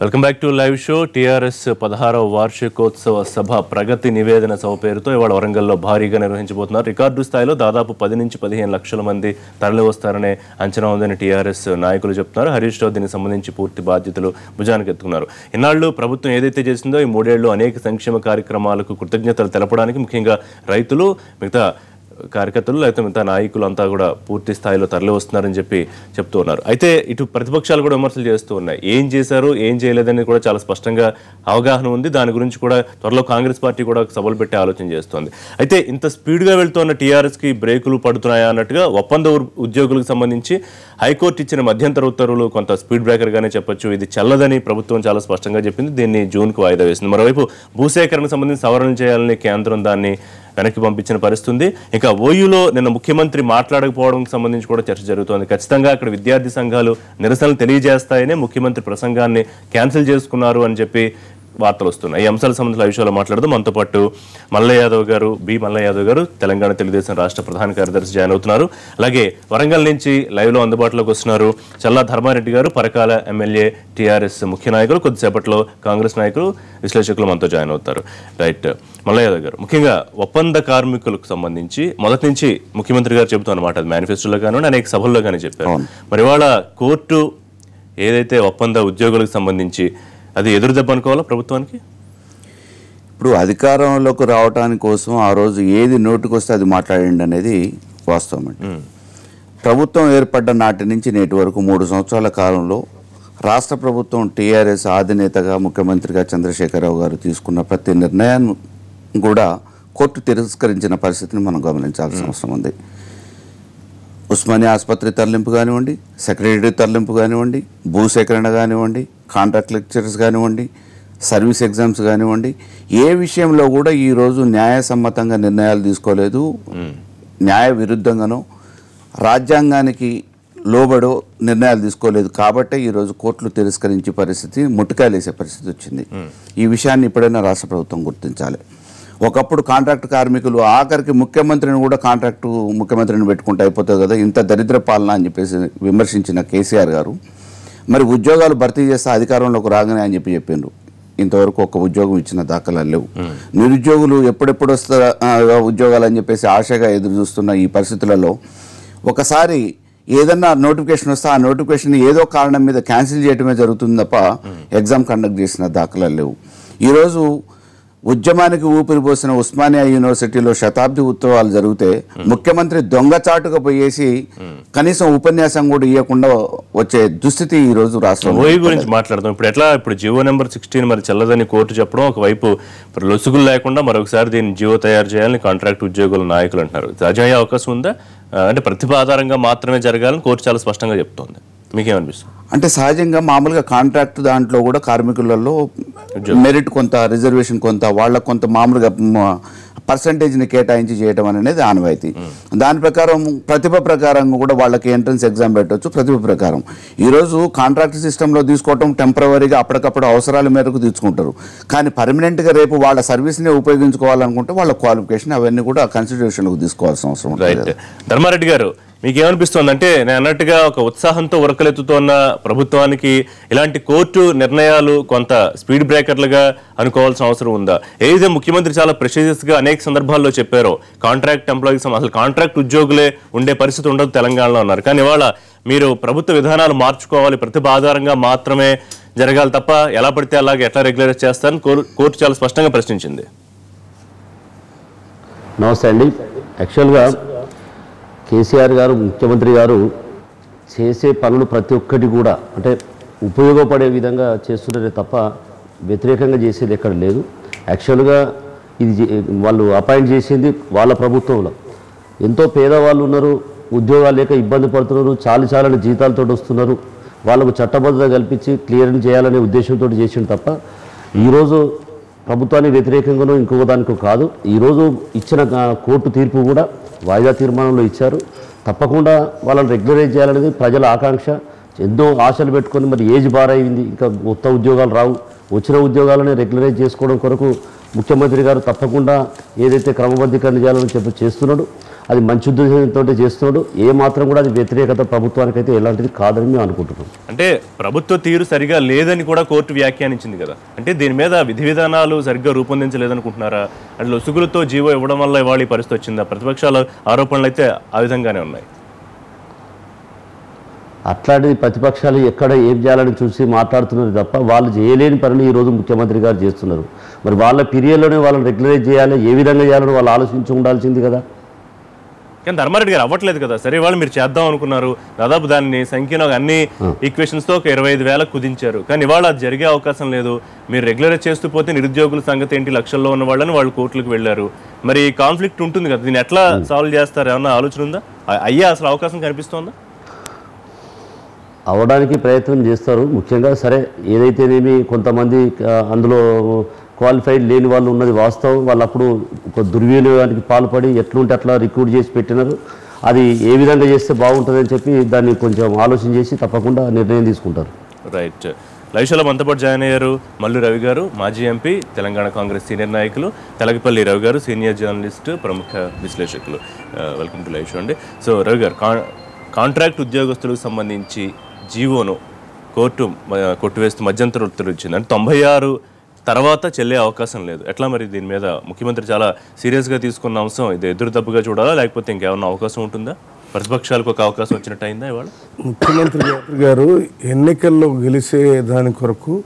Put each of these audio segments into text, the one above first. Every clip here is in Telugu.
Welcome back to live show TRS పదహారవ వార్షికోత్సవ సభ ప్రగతి నివేదన సభ పేరుతో ఇవాళ వరంగల్లో భారీగా నిర్వహించబోతున్నారు రికార్డు స్థాయిలో దాదాపు పది నుంచి పదిహేను లక్షల మంది తరలి వస్తారనే అంచనా ఉందని టీఆర్ఎస్ నాయకులు చెప్తున్నారు హరీష్ రావు దీనికి సంబంధించి పూర్తి బాధ్యతలు భుజానికి ఎత్తుకున్నారు ఇన్నాళ్ళు ప్రభుత్వం ఏదైతే చేసిందో ఈ మూడేళ్లు అనేక సంక్షేమ కార్యక్రమాలకు కృతజ్ఞతలు తెలపడానికి ముఖ్యంగా రైతులు మిగతా కార్యకర్తలు లేకపోతే మిగతా నాయకులు అంతా కూడా పూర్తి స్థాయిలో తరలి వస్తున్నారని చెప్పి చెప్తూ ఉన్నారు అయితే ఇటు ప్రతిపక్షాలు కూడా విమర్శలు చేస్తూ ఉన్నాయి ఏం చేశారు ఏం చేయలేదని కూడా చాలా స్పష్టంగా అవగాహన ఉంది దాని గురించి కూడా త్వరలో కాంగ్రెస్ పార్టీ కూడా సభలు పెట్టే ఆలోచన చేస్తోంది అయితే ఇంత స్పీడ్గా వెళ్తున్న టీఆర్ఎస్కి బ్రేకులు పడుతున్నాయా అన్నట్టుగా ఒప్పంద ఉర్- ఉద్యోగులకు సంబంధించి హైకోర్టు ఇచ్చిన మధ్యంతర ఉత్తర్వులు కొంత స్పీడ్ బ్రేకర్గానే చెప్పొచ్చు ఇది చెల్లదని ప్రభుత్వం చాలా స్పష్టంగా చెప్పింది దీన్ని జూన్కు వాయిదా వేసింది మరోవైపు భూసేకరణకు సంబంధించి సవరణ చేయాలని కేంద్రం దాన్ని వెనక్కి పంపించిన పరిస్థితి ఉంది ఇంకా ఓయూలో నిన్న ముఖ్యమంత్రి మాట్లాడకపోవడానికి సంబంధించి కూడా చర్చ జరుగుతోంది ఖచ్చితంగా అక్కడ విద్యార్థి సంఘాలు నిరసనలు తెలియజేస్తాయని ముఖ్యమంత్రి ప్రసంగాన్ని క్యాన్సిల్ చేసుకున్నారు అని చెప్పి వార్తలు వస్తున్నాయి ఈ అంశాలకు సంబంధించిన విషయాలు మాట్లాడుతూ మనతో పాటు మల్ల యాదవ్ గారు బి మల్ల యాదవ్ గారు తెలంగాణ తెలుగుదేశం రాష్ట్ర ప్రధాన కార్యదర్శి జాయిన్ అవుతున్నారు అలాగే వరంగల్ నుంచి లైవ్లో అందుబాటులోకి వస్తున్నారు చల్లా ధర్మారెడ్డి గారు పరకాల ఎమ్మెల్యే టీఆర్ఎస్ ముఖ్య నాయకులు కొద్దిసేపట్లో కాంగ్రెస్ నాయకులు విశ్లేషకులు మనతో జాయిన్ అవుతారు రైట్ మల్ల యాదవ్ గారు ముఖ్యంగా ఒప్పంద కార్మికులకు సంబంధించి మొదటి నుంచి ముఖ్యమంత్రి గారు చెబుతారు అనమాట అది మేనిఫెస్టోలో కానివ్వండి అనేక సభల్లో కానీ చెప్పారు మరి ఇవాళ కోర్టు ఏదైతే ఒప్పంద ఉద్యోగులకు సంబంధించి అది ఎదురు దెబ్బ అనుకోవాలా ప్రభుత్వానికి ఇప్పుడు అధికారంలోకి రావడానికి కోసం ఆ రోజు ఏది నోటికొస్తే అది మాట్లాడండి అనేది వాస్తవం అండి ప్రభుత్వం ఏర్పడ్డ నాటి నుంచి నేటి వరకు మూడు సంవత్సరాల కాలంలో రాష్ట్ర ప్రభుత్వం టీఆర్ఎస్ అధినేతగా ముఖ్యమంత్రిగా చంద్రశేఖరరావు గారు తీసుకున్న ప్రతి నిర్ణయాన్ని కూడా కోర్టు తిరస్కరించిన పరిస్థితిని మనం గమనించాల్సిన అవసరం ఉంది ఉస్మానియా ఆసుపత్రి తరలింపు కానివ్వండి సెక్రటరీ తరలింపు కానివ్వండి భూసేకరణ కానివ్వండి కాంట్రాక్ట్ లెక్చరర్స్ కానివ్వండి సర్వీస్ ఎగ్జామ్స్ కానివ్వండి ఏ విషయంలో కూడా ఈరోజు న్యాయసమ్మతంగా నిర్ణయాలు తీసుకోలేదు న్యాయ విరుద్ధంగానో రాజ్యాంగానికి లోబడో నిర్ణయాలు తీసుకోలేదు కాబట్టే ఈరోజు కోర్టులు తిరస్కరించే పరిస్థితి ముట్టుకాయలేసే పరిస్థితి వచ్చింది ఈ విషయాన్ని ఇప్పుడైనా రాష్ట్ర ప్రభుత్వం గుర్తించాలి ఒకప్పుడు కాంట్రాక్ట్ కార్మికులు ఆఖరికి ముఖ్యమంత్రిని కూడా కాంట్రాక్టు ముఖ్యమంత్రిని పెట్టుకుంటే అయిపోతుంది కదా ఇంత దరిద్ర పాలన అని చెప్పేసి విమర్శించిన కేసీఆర్ గారు మరి ఉద్యోగాలు భర్తీ చేస్తే అధికారంలోకి రాగానే అని చెప్పి చెప్పిండ్రు ఇంతవరకు ఒక ఉద్యోగం ఇచ్చిన దాఖలాలు లేవు నిరుద్యోగులు ఎప్పుడెప్పుడు వస్తారా ఆ, ఉద్యోగాలు అని చెప్పేసి ఆశగా ఎదురు చూస్తున్న ఈ పరిస్థితులలో ఒకసారి ఏదన్నా నోటిఫికేషన్ వస్తే ఆ నోటిఫికేషన్ ఏదో కారణం మీద క్యాన్సిల్ చేయడమే జరుగుతుంది తప్ప ఎగ్జామ్ కండక్ట్ చేసిన దాఖలాలు లేవు ఈరోజు ఉద్యమానికి ఊపిరి పోసిన ఉస్మానియా యూనివర్సిటీలో శతాబ్ది ఉత్సవాలు జరిగితే ముఖ్యమంత్రి దొంగచాటుగా పోయేసి కనీసం ఉపన్యాసం కూడా ఇవ్వకుండా వచ్చే దుస్థితి ఈ రోజు రాష్ట్రంలో ఓయి గురించి మాట్లాడదాం ఇప్పుడు ఎట్లా ఇప్పుడు జియో నెంబర్ సిక్స్టీన్ మరి చెల్లదని కోర్టు చెప్పడం ఒకవైపు ఇప్పుడు లొసుగులు లేకుండా మరొకసారి దీన్ని జియో తయారు చేయాలని కాంట్రాక్ట్ ఉద్యోగుల నాయకులు అంటున్నారు సజాయ అవకాశం ఉందా ఆ, అంటే ప్రతిభ ఆధారంగా మాత్రమే జరగాలని కోర్టు చాలా స్పష్టంగా చెప్తోంది మీకేమనిపిస్తుంది అంటే సహజంగా మామూలుగా కాంట్రాక్ట్ దాంట్లో కూడా కార్మికులలో మెరిట్ కొంత రిజర్వేషన్ కొంత వాళ్ళకు కొంత మామూలుగా పర్సంటేజ్ని కేటాయించి చేయడం అనేది ఆనవాయితీ దాని ప్రకారం ప్రతిభ ప్రకారం కూడా వాళ్ళకి ఎంట్రన్స్ ఎగ్జామ్ పెట్టవచ్చు ప్రతిభ ప్రకారం ఈరోజు కాంట్రాక్ట్ సిస్టంలో తీసుకోవటం టెంపరవరీగా అప్పటికప్పుడు అవసరాల మేరకు తీసుకుంటారు కానీ పర్మనెంట్గా రేపు వాళ్ళ సర్వీస్ని ఉపయోగించుకోవాలనుకుంటే వాళ్ళ క్వాలిఫికేషన్ అవన్నీ కూడా కన్సిడరేషన్లోకి తీసుకోవాల్సిన అవసరం ఉంటుంది రైట్ ధర్మారెడ్డి గారు మీకేమనిపిస్తుంది అంటే నేను అన్నట్టుగా ఒక ఉత్సాహంతో ఉరకలెత్తుతోన్న ప్రభుత్వానికి ఇలాంటి కోర్టు నిర్ణయాలు కొంత స్పీడ్ బ్రేకర్లుగా అనుకోవాల్సిన అవసరం ఉందా ఏదైతే ముఖ్యమంత్రి చాలా ప్రెషియస్ గా అనేక సందర్భాల్లో చెప్పారో కాంట్రాక్ట్ ఎంప్లాయీస్ అసలు కాంట్రాక్ట్ ఉద్యోగులే ఉండే పరిస్థితి ఉండదు తెలంగాణలో ఉన్నారు కానీ ఇవాళ మీరు ప్రభుత్వ విధానాలు మార్చుకోవాలి ప్రతిభ ఆధారంగా మాత్రమే జరగాలి తప్ప ఎలా పడితే అలాగే ఎట్లా రెగ్యులరైజ్ చేస్తారని కోర్- కోర్టు చాలా స్పష్టంగా ప్రశ్నించింది నమస్తే అండి యాక్చువల్గా కేసీఆర్ గారు ముఖ్యమంత్రి గారు చేసే పనులు ప్రతి ఒక్కటి కూడా అంటే ఉపయోగపడే విధంగా చేస్తున్నారే తప్ప వ్యతిరేకంగా చేసేది ఎక్కడ లేదు యాక్చువల్గా ఇది చే- వాళ్ళు అపాయింట్ చేసింది వాళ్ళ ప్రభుత్వంలో ఎంతో పేదవాళ్ళు ఉన్నారు ఉద్యోగాలు లేక ఇబ్బంది పడుతున్నారు చాలు చాలని జీతాలతో వస్తున్నారు వాళ్ళకు చట్టబద్ధత కల్పించి క్లియర్ చేయాలనే ఉద్దేశంతో చేసిండు తప్ప ఈరోజు ప్రభుత్వానికి వ్యతిరేకంగానో ఇంకొక దానికో కాదు ఈరోజు ఇచ్చిన ఆ, కోర్టు తీర్పు కూడా వాయిదా తీర్మానంలో ఇచ్చారు తప్పకుండా వాళ్ళని రెగ్యులరైజ్ చేయాలనేది ప్రజల ఆకాంక్ష ఎన్నో ఆశలు పెట్టుకొని మరి ఏజ్ బార్ అయింది ఇంకా కొత్త ఉద్యోగాలు రావు వచ్చిన ఉద్యోగాలని రెగ్యులరైజ్ చేసుకోవడం కొరకు ముఖ్యమంత్రి గారు తప్పకుండా ఏదైతే క్రమబద్ధీకరణ చేయాలని చెప్పి చేస్తున్నాడు అది మంచి ఉద్దేశంతో చేస్తున్నాడు ఏ మాత్రం కూడా అది వ్యతిరేకత ప్రభుత్వానికి అయితే ఎలాంటిది కాదని మేము అనుకుంటున్నాం అంటే ప్రభుత్వ తీరు సరిగా లేదని కూడా కోర్టు వ్యాఖ్యానించింది కదా అంటే దీని మీద విధి విధానాలు సరిగ్గా రూపొందించలేదనుకుంటున్నారా అంటే లొసుగులతో జీవో ఇవ్వడం వల్ల ఇవాళ ఈ పరిస్థితి వచ్చిందా ప్రతిపక్షాల ఆరోపణలు అయితే ఆ విధంగానే ఉన్నాయి అట్లాంటిది ప్రతిపక్షాలు ఎక్కడ ఏం చేయాలని చూసి మాట్లాడుతున్నారు తప్ప వాళ్ళు చేయలేని పనులు ఈరోజు ముఖ్యమంత్రి గారు చేస్తున్నారు మరి వాళ్ళ పీరియడ్లోనే వాళ్ళని రెగ్యులరైజ్ చేయాలి ఏ విధంగా చేయాలని వాళ్ళు ఆలోచించి ఉండాల్సింది కదా కానీ ధర్మారెడ్డి గారు అవ్వట్లేదు కదా సరే వాళ్ళు మీరు చేద్దాం అనుకున్నారు దాదాపు దాన్ని సంఖ్యలో అన్ని ఈక్వేషన్స్తో ఒక ఇరవై ఐదు వేలకు కుదించారు కానీ ఇవాళ అది జరిగే అవకాశం లేదు మీరు రెగ్యులర్ చేస్తూ పోతే నిరుద్యోగుల సంగతి ఏంటి లక్షల్లో ఉన్న వాళ్ళని వాళ్ళు కోర్టులకు వెళ్ళారు మరి కాన్ఫ్లిక్ట్ ఉంటుంది కదా దీన్ని ఎట్లా సాల్వ్ చేస్తారు ఏమన్నా ఆలోచన ఉందా అ- అయ్యే అసలు అవకాశం కనిపిస్తోందా అవడానికి ప్రయత్నం చేస్తారు ముఖ్యంగా సరే ఏదైతేనేమి కొంతమంది ఆ, అందులో క్వాలిఫైడ్ లేని వాళ్ళు ఉన్నది వాస్తవం వాళ్ళు అప్పుడు ఒక దుర్వినియోగానికి పాల్పడి ఎట్లుంటే అట్లా రిక్రూట్ చేసి పెట్టినారు అది ఏ విధంగా చేస్తే బాగుంటుందని చెప్పి దాన్ని కొంచెం ఆలోచన చేసి తప్పకుండా నిర్ణయం తీసుకుంటారు రైట్ లైవ్షోలో మనతో పాటు జాయిన్ అయ్యారు మల్లు రవి గారు మాజీ ఎంపీ తెలంగాణ కాంగ్రెస్ సీనియర్ నాయకులు తెలగపల్లి రవి గారు సీనియర్ జర్నలిస్ట్ ప్రముఖ విశ్లేషకులు వెల్కమ్ టు లైవ్ షో అండి సో రవి గారు కా కాంట్రాక్ట్ ఉద్యోగస్తులకు సంబంధించి జీవోను కోర్టు మ- కొట్టివేస్తూ మధ్యంతర ఉత్తర్వులు ఇచ్చింది అంటే తొంభై ఆరు తర్వాత చెల్లే అవకాశం లేదు ఎట్లా మరి దీని మీద ముఖ్యమంత్రి చాలా సీరియస్గా తీసుకున్న అంశం ఇది ఎదురు తప్పుగా చూడాలా లేకపోతే ఇంకేమన్నా అవకాశం ఉంటుందా ప్రతిపక్షాలకు ఒక అవకాశం వచ్చినట్టు అయిందా ఇవాళ ముఖ్యమంత్రి గారు- గారు ఎన్నికల్లో గెలిచే దాని కొరకు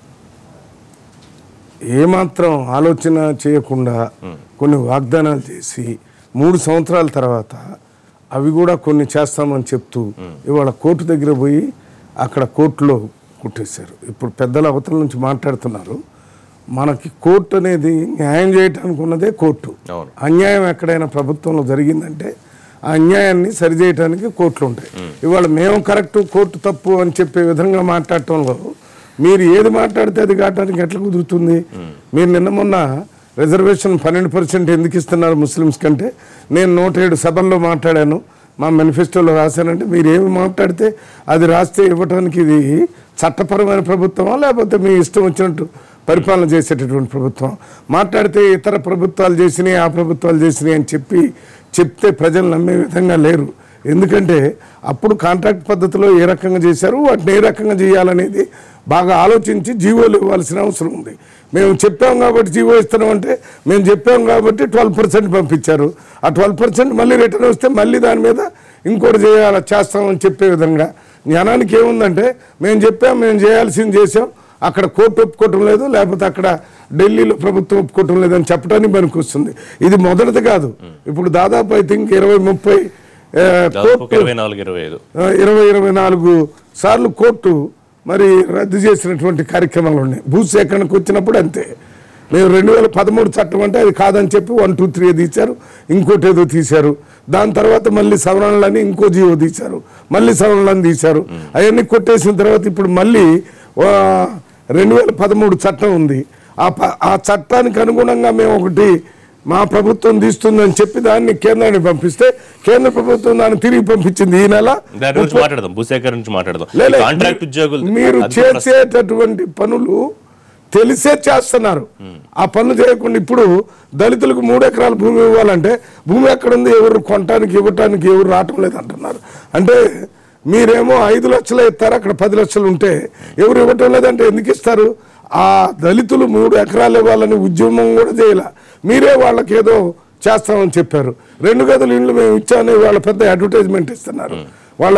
ఏమాత్రం ఆలోచన చేయకుండా కొన్ని వాగ్దానాలు చేసి మూడు సంవత్సరాల తర్వాత అవి కూడా కొన్ని చేస్తామని చెప్తూ ఇవాళ కోర్టు దగ్గర పోయి అక్కడ కోర్టులో కుట్టేశారు ఇప్పుడు పెద్దల అవతల నుంచి మాట్లాడుతున్నారు మనకి కోర్టు అనేది న్యాయం చేయటానికి ఉన్నదే కోర్టు అవును. అన్యాయం ఎక్కడైనా ప్రభుత్వంలో జరిగిందంటే ఆ అన్యాయాన్ని సరిచేయడానికి కోర్టులు ఉంటాయి ఇవాళ మేము కరెక్ట్ కోర్టు తప్పు అని చెప్పే విధంగా మాట్లాడటంలో మీరు ఏది మాట్లాడితే అది కావడానికి ఎట్లా కుదురుతుంది మీరు నిన్న మొన్న రిజర్వేషన్ పన్నెండు పర్సెంట్ ఎందుకు ఇస్తున్నారు ముస్లిమ్స్ కంటే నేను నూట ఏడు సభల్లో మాట్లాడాను మా మేనిఫెస్టోలో రాశానంటే మీరు ఏమి మాట్లాడితే అది రాస్తే ఇవ్వడానికి ఇది చట్టపరమైన ప్రభుత్వమా లేకపోతే మీ ఇష్టం వచ్చినట్టు పరిపాలన చేసేటటువంటి ప్రభుత్వం మాట్లాడితే ఇతర ప్రభుత్వాలు చేసినాయి ఆ ప్రభుత్వాలు చేసినాయి అని చెప్పి చెప్తే ప్రజలు నమ్మే విధంగా లేరు ఎందుకంటే అప్పుడు కాంట్రాక్ట్ పద్ధతిలో ఏ రకంగా చేశారు వాటిని ఏ రకంగా చేయాలనేది బాగా ఆలోచించి జీవోలు ఇవ్వాల్సిన అవసరం ఉంది మేము చెప్పాం కాబట్టి జీవో ఇస్తున్నాం అంటే మేము చెప్పాం కాబట్టి ట్వెల్వ్ పర్సెంట్ పంపించారు ఆ ట్వెల్వ్ పర్సెంట్ మళ్ళీ రిటర్న్ వస్తే మళ్ళీ దాని మీద ఇంకోటి చేయాలి చేస్తామని చెప్పే విధంగా జ్ఞానానికి ఏముందంటే మేము చెప్పాం మేము చేయాల్సింది చేసాం అక్కడ కోర్టు ఒప్పుకోవటం లేదు లేకపోతే అక్కడ ఢిల్లీలో ప్రభుత్వం ఒప్పుకోవటం లేదని చెప్పడానికి పనికి వస్తుంది ఇది మొదటిది కాదు ఇప్పుడు దాదాపు ఐ థింక్ ఇరవై ముప్పై ఆ, దాదాపు ఒక కోర్టు ఇరవై నాలుగు ఇరవై ఐదు ఆ, ఇరవై ఇరవై నాలుగు సార్లు కోర్టు మరి రద్దు చేసినటువంటి కార్యక్రమాలు ఉన్నాయి భూసేకరణకు వచ్చినప్పుడు అంతే మేము రెండు వేల పదమూడు చట్టం అంటే అది కాదని చెప్పి వన్ టూ త్రీ తీశారు ఇంకోటి ఏదో తీశారు దాని తర్వాత మళ్ళీ సవరణలని ఇంకో జీవో తీశారు మళ్ళీ సవరణలను తీశారు అవన్నీ కొట్టేసిన తర్వాత ఇప్పుడు మళ్ళీ ఆ, రెండు వేల పదమూడు చట్టం ఉంది ఆ ప- ఆ చట్టానికి అనుగుణంగా మేము ఒకటి మా ప్రభుత్వం తీస్తుందని చెప్పి దాన్ని కేంద్రానికి పంపిస్తే కేంద్ర ప్రభుత్వం దాన్ని తిరిగి పంపించింది ఈ నెల దాని గురించి మాట్లాడదాం భూసేకరణ నుంచి మాట్లాడదాం లే, లే, కాంట్రాక్ట్ మీ- ఉద్యోగులు మీరు అది కూడా చేసేటటువంటి పనులు తెలిసే చేస్తున్నారు ఆ పనులు చేయకుండా ఇప్పుడు దళితులకు మూడు ఎకరాల భూమి ఇవ్వాలంటే భూమి ఎక్కడుంది ఎవరు కొనటానికి ఇవ్వటానికి ఎవరు రావటం లేదు అంటున్నారు అంటే మీరేమో ఐదు లక్షలు ఇస్తారు అక్కడ పది లక్షలు ఉంటే ఎవరు ఇవ్వటం లేదంటే ఎందుకు ఇస్తారు ఆ దళితులు మూడు ఎకరాలు ఇవ్వాలని ఉద్యమం కూడా చేయాల మీరే వాళ్ళకి ఏదో చేస్తామని చెప్పారు రెండు గదులు ఇండ్లు మేము ఇచ్చామని వాళ్ళ పెద్ద అడ్వర్టైజ్మెంట్ ఇస్తున్నారు వాళ్ళ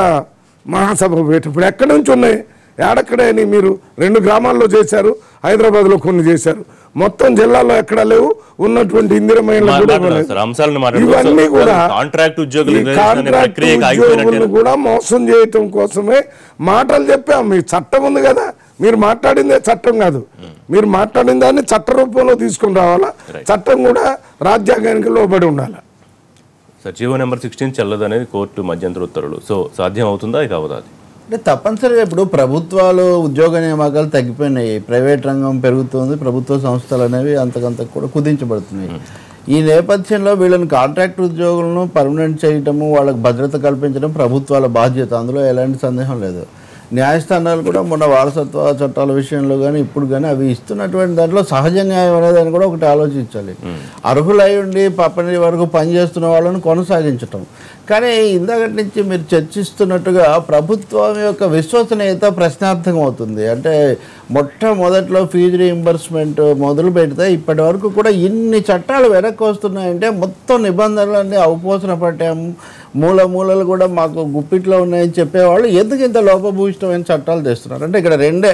మహాసభ పెట్టినప్పుడు ఎక్కడి నుంచి ఉన్నాయి ఏడక్కడని మీరు రెండు గ్రామాల్లో చేశారు హైదరాబాద్లో కొన్ని చేశారు మొత్తం జిల్లాలో ఎక్కడ లేవు ఉన్నటువంటి ఇందిరమైన మాట్లాడుతున్నాం సార్, అంశాలను మాట్లాడుతున్నాం. ఇవన్నీ సో, కూడా కాంట్రాక్ట్ ఉద్యోగులు ఈ ఏదైతే కాంట్రాక్ట్ ప్రక్రియకి ఆగిపోయినట్టే. ఉద్యోగులను కూడా మోసం చేయటం కోసమే మాటలు చెప్పాం మీ చట్టం ఉంది కదా మీరు మాట్లాడిందే చట్టం కాదు మీరు మాట్లాడిన దాన్ని చట్ట రూపంలో తీసుకుని రావాలా చట్టం కూడా రాజ్యాంగానికి లోబడి ఉండాలి సార్ జీవో నెంబర్ సిక్స్టీన్ చెల్లదు అనేది కోర్టు మధ్యంతర ఉత్తర్వులు సో సాధ్యం అవుతుందా ఇక అవదా అది అంటే తప్పనిసరిగా ఇప్పుడు ప్రభుత్వాలు ఉద్యోగ నియామకాలు తగ్గిపోయినాయి ప్రైవేట్ రంగం పెరుగుతుంది ప్రభుత్వ సంస్థలు అనేవి అంతకంత కూడా కుదించబడుతున్నాయి ఈ నేపథ్యంలో వీళ్ళని కాంట్రాక్ట్ ఉద్యోగులను పర్మనెంట్ చేయటము వాళ్ళకి భద్రత కల్పించడం ప్రభుత్వాల బాధ్యత అందులో ఎలాంటి సందేహం లేదు న్యాయస్థానాలు కూడా మొన్న వారసత్వ చట్టాల విషయంలో కానీ ఇప్పుడు కానీ అవి ఇస్తున్నటువంటి దాంట్లో సహజ న్యాయం అనేదాన్ని కూడా ఒకటి ఆలోచించాలి అర్హులై ఉండి పని వరకు పనిచేస్తున్న వాళ్ళని కొనసాగించటం కానీ ఇందాకటి నుంచి మీరు చర్చిస్తున్నట్టుగా ప్రభుత్వం యొక్క విశ్వసనీయత ప్రశ్నార్థకం అవుతుంది అంటే మొట్టమొదట్లో ఫీజు రీయింబర్స్మెంట్ మొదలు పెడితే ఇప్పటి వరకు కూడా ఇన్ని చట్టాలు వెనక్కి వస్తున్నాయంటే మొత్తం నిబంధనలన్నీ అవపోసన పట్టాము మూల మూలలు కూడా మాకు గుప్పిట్లో ఉన్నాయని చెప్పేవాళ్ళు ఎందుకు ఇంత లోపభూయిష్టమైన చట్టాలు తెస్తున్నారు అంటే ఇక్కడ రెండే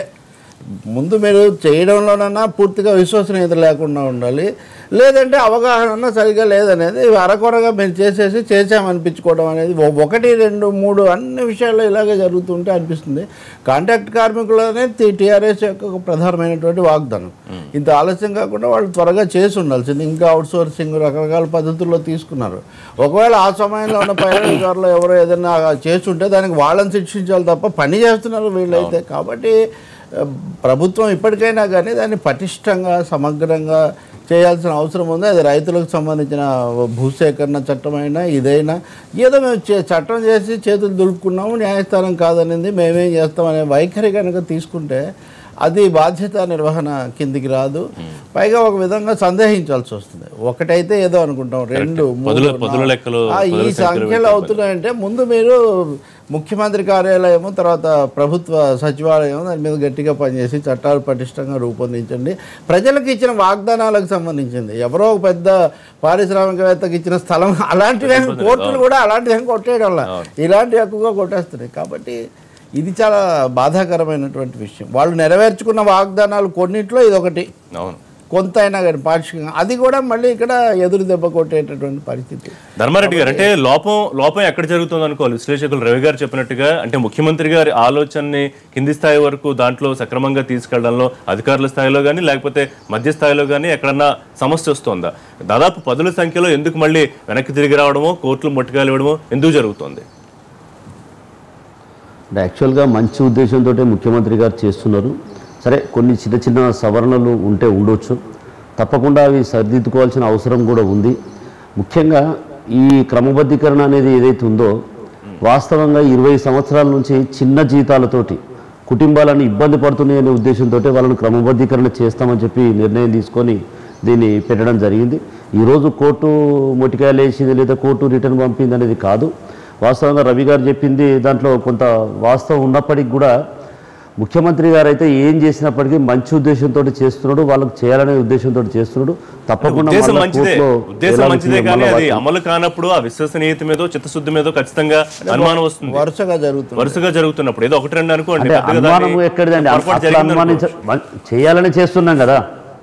ముందు మీరు చేయడంలోనన్నా పూర్తిగా విశ్వసనీయత లేకుండా ఉండాలి లేదంటే అవగాహన సరిగా లేదనేది అరకొరగా మీరు చేసేసి చేసామనిపించుకోవడం అనేది ఒ- ఒకటి రెండు మూడు అన్ని విషయాల్లో ఇలాగే జరుగుతుంటే అనిపిస్తుంది కాంట్రాక్ట్ కార్మికులనే టీఆర్ఎస్ యొక్క ఒక ప్రధానమైనటువంటి వాగ్దానం ఇంత ఆలస్యం కాకుండా వాళ్ళు త్వరగా చేసి ఉండాల్సింది ఇంకా అవుట్ సోర్సింగ్ రకరకాల పద్ధతుల్లో తీసుకున్నారు ఒకవేళ ఆ సమయంలో ఉన్న పై అధికారులు ఎవరో ఏదైనా చేస్తుంటే దానికి వాళ్ళని శిక్షించాలి తప్ప పని చేస్తున్నారు వీళ్ళైతే కాబట్టి ఆ, ప్రభుత్వం ఇప్పటికైనా కానీ దాన్ని పటిష్టంగా సమగ్రంగా చేయాల్సిన అవసరం ఉంది అది రైతులకు సంబంధించిన భూసేకరణ చట్టమైనా ఇదైనా ఏదో మేము చే- చట్టం చేసి చేతులు దులుపుకున్నాము న్యాయస్థానం కాదనింది మేమేం చేస్తామనే వైఖరి కనుక తీసుకుంటే అది బాధ్యత నిర్వహణ కిందికి రాదు పైగా ఒక విధంగా సందేహించాల్సి వస్తుంది ఒకటైతే ఏదో అనుకుంటాం రెండు మూడు, పదుల- పదుల నాలుగు. లెక్కలు, ఆ, ఈ పదుల సంఖ్యలో సంఖ్యలు అవుతున్నాయంటే ముందు మీరు ముఖ్యమంత్రి కార్యాలయము తర్వాత ప్రభుత్వ సచివాలయం దాని మీద గట్టిగా పనిచేసి చట్టాలు పటిష్టంగా రూపొందించండి ప్రజలకు ఇచ్చిన వాగ్దానాలకు సంబంధించింది ఎవరో ఒక పెద్ద పారిశ్రామికవేత్తకి ఇచ్చిన స్థలం అలాంటివి ఏమి కోర్టులు కూడా అలాంటివి ఏమి కొట్టేయడం వల్ల ఇలాంటివి ఎక్కువగా కొట్టేస్తున్నాయి కాబట్టి ఇది చాలా బాధాకరమైనటువంటి విషయం వాళ్ళు నెరవేర్చుకున్న వాగ్దానాలు కొన్నిట్లో ఇది ఒకటి అవును కొంత అయినా కానీ పాక్షికంగా అది కూడా మళ్ళీ ఇక్కడ ఎదురు దెబ్బ కొట్టేటటువంటి పరిస్థితి ధర్మారెడ్డి గారు అంటే లోపం లోపం ఎక్కడ జరుగుతుంది అనుకోవాలి విశ్లేషకులు రవి గారు చెప్పినట్టుగా అంటే ముఖ్యమంత్రి గారి ఆలోచనని కింది స్థాయి వరకు దాంట్లో సక్రమంగా తీసుకెళ్లడంలో అధికారుల స్థాయిలో కానీ లేకపోతే మధ్య స్థాయిలో కానీ ఎక్కడన్నా సమస్య వస్తుందా దాదాపు పదుల సంఖ్యలో ఎందుకు మళ్ళీ వెనక్కి తిరిగి రావడమో కోర్టులు మొట్టకాయలు ఇవ్వడమో ఎందుకు జరుగుతుంది అంటే యాక్చువల్గా మంచి ఉద్దేశంతో ముఖ్యమంత్రి గారు చేస్తున్నారు సరే కొన్ని చిన్న చిన్న సవరణలు ఉంటే ఉండొచ్చు తప్పకుండా అవి సరిదిద్దుకోవాల్సిన అవసరం కూడా ఉంది ముఖ్యంగా ఈ క్రమబద్ధీకరణ అనేది ఏదైతే ఉందో వాస్తవంగా ఇరవై సంవత్సరాల నుంచి చిన్న జీతాలతోటి కుటుంబాలను ఇబ్బంది పడుతున్నాయనే ఉద్దేశంతో వాళ్ళని క్రమబద్ధీకరణ చేస్తామని చెప్పి నిర్ణయం తీసుకొని దీన్ని పెట్టడం జరిగింది ఈరోజు కోర్టు మొటికాయలు వేసింది లేదా కోర్టు రిటర్న్ పంపింది అనేది కాదు వాస్తవంగా రవి గారు చెప్పింది దాంట్లో కొంత వాస్తవం ఉన్నప్పటికీ కూడా ముఖ్యమంత్రి గారు అయితే ఏం చేసినప్పటికీ మంచి ఉద్దేశంతో చేస్తున్నాడు వాళ్ళకి చేయాలనే ఉద్దేశంతో చేస్తున్నాడు తప్పకుండా ఉద్దేశం మళ్ళా మంచిదే కోర్టులో ఉద్దేశం ఎలా మంచిదే తీర్పు కానీ మళ్ళా అది వాటి- అమలు కానప్పుడు ఆ విశ్వసనీయత మీదో చిత్తశుద్ధి మీదో ఖచ్చితంగా అనుమానం వస్తుంది వరుసగా జరుగుతుంది వరుసగా జరుగుతున్నప్పుడు ఏదో ఒకటి రెండు అనుకోండి అంటే పెద్దగా అనుమానం దాన్ని ఎక్కడిదండి పొరపాటు అట్లా జరిగింది అనుమానించ చేయాలని చేస్తున్నాం కదా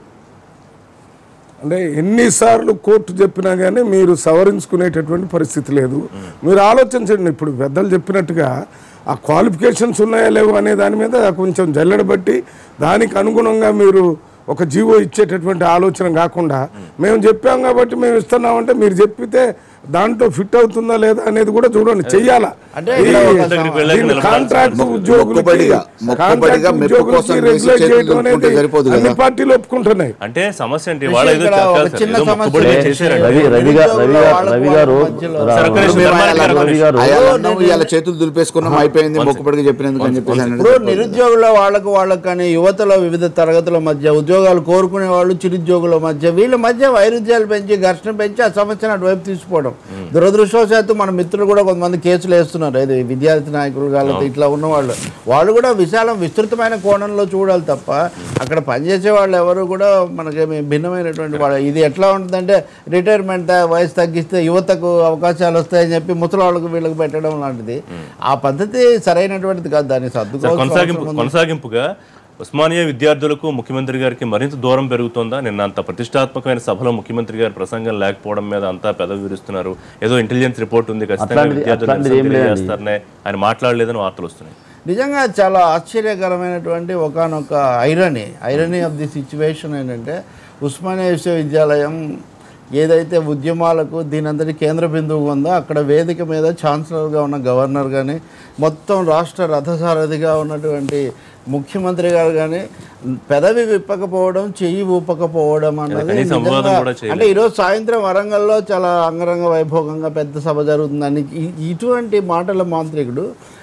అంటే ఎన్నిసార్లు కోర్టు చెప్పినా కానీ మీరు సవరించుకునేటటువంటి పరిస్థితి లేదు మీరు ఆలోచించండి ఇప్పుడు పెద్దలు చెప్పినట్టుగా ఆ క్వాలిఫికేషన్స్ ఉన్నాయా లేవు అనే దాని మీద కొంచెం జల్లెడ బట్టి దానికి అనుగుణంగా మీరు ఒక జీవో ఇచ్చేటటువంటి ఆలోచన కాకుండా మేము చెప్పాం కాబట్టి మేము ఇస్తున్నామంటే మీరు చెప్పితే దాంట్లో ఫిట్ అవుతుందా లేదా అనేది కూడా చూడండి చెయ్యాలా అంటే ఇక్కడ ఒక దగ్గరికి వెళ్ళాక దీన్ని నిలబడాలి. కాంట్రాక్ట్ ఉద్యోగులకి మొక్కుబడిగా, మొక్కుబడిగా మెప్పు ఉద్యోగులకి కోసం వేసి రెగ్యులేట్ చేతులు చేయడం దులుపుకుంటే అనేది సరిపోదు కదా. అన్ని పార్టీలు ఒప్పుకుంటున్నాయి అంటే సమస్య అంటే విషయం వాళ్ళ ఏదో ఇక్కడ ఒక చెప్పాలి సార్. చిన్న ఏదో సమస్య మొక్కుబడిగా ఏంటంటే చేశారండి. రవి రవి గారు రవి గారు రవి గారు మధ్యలో రా- సరే, ఒక నిమిషం, రవి ధర్మారెడ్డి గారు, రవి గారు అయాలన్నాం ఇవాళ చేతులు దులిపేసుకున్నాం అయిపోయింది మొక్కుపడికి చెప్పినందుకు అని చెప్పేసి అన్నాడు. ఇప్పుడు నిరుద్యోగుల వాళ్ళకు వాళ్ళకు కానీ యువతలో వివిధ తరగతుల మధ్య ఉద్యోగాలు కోరుకునే వాళ్ళు చిరుద్యోగుల మధ్య వీళ్ళ మధ్య వైరుధ్యాలు పెంచి ఘర్షణ పెంచి ఆ సమస్యను అటువైపు తీసుకోవడం దురదృష్టవశాత్తు మన మిత్రులు కూడా కొంతమంది కేసులు వేస్తున్నారు ఇది విద్యార్థి నాయకులు కాలేదు ఇట్లా ఉన్నవాళ్ళు వాళ్ళు కూడా విశాలం విస్తృతమైన కోణంలో చూడాలి తప్ప అక్కడ పనిచేసే వాళ్ళు ఎవరు కూడా మనకేమి భిన్నమైనటువంటి వాళ్ళు ఇది ఎట్లా ఉంటుందంటే రిటైర్మెంట్ వయసు తగ్గిస్తే యువతకు అవకాశాలు వస్తాయని చెప్పి ముసలి వాళ్ళకు వీళ్ళకి పెట్టడం లాంటిది ఆ పద్ధతి సరైనటువంటిది కాదు దాన్ని సార్, సర్దుకోవాల్సిన కొనసాగింపు అవసరం ఉంది. కొనసాగింపుగా ఉస్మానియా విద్యార్థులకు ముఖ్యమంత్రి గారికి మరింత దూరం పెరుగుతోందా నిన్న అంత ప్రతిష్టాత్మకమైన సభలో ముఖ్యమంత్రి గారి ప్రసంగం లేకపోవడం మీద అంతా పెదవి విరుస్తున్నారు ఏదో ఇంటెలిజెన్స్ రిపోర్ట్ ఉంది ఖచ్చితంగా అట్లాంటిది- విద్యార్థులు అట్లాంటిది ఏం నిరసన లేదండి. తెలియజేస్తారనే ఆయన మాట్లాడలేదని వార్తలు వస్తున్నాయి నిజంగా చాలా ఆశ్చర్యకరమైనటువంటి ఒకనొక irony irony of the situation ఏంటంటే ఉస్మానియా విశ్వవిద్యాలయం ఏదైతే ఉద్యమాలకు దీనంతటి కేంద్ర బిందువుగా ఉందో అక్కడ వేదిక మీద ఛాన్సలర్గా ఉన్న గవర్నర్ కానీ మొత్తం రాష్ట్ర రథసారథిగా ఉన్నటువంటి ముఖ్యమంత్రి గారు కానీ పెదవి విప్పకపోవడం చెయ్యి ఊపకపోవడం అన్నది కనీసం నిజంగా- సంవాదం కూడా చేయలేదు. అంటే ఈరోజు సాయంత్రం వరంగల్లో చాలా అంగరంగ వైభోగంగా పెద్ద సభ జరుగుతుందని ఇ- ఇటువంటి మాటల మాంత్రికుడు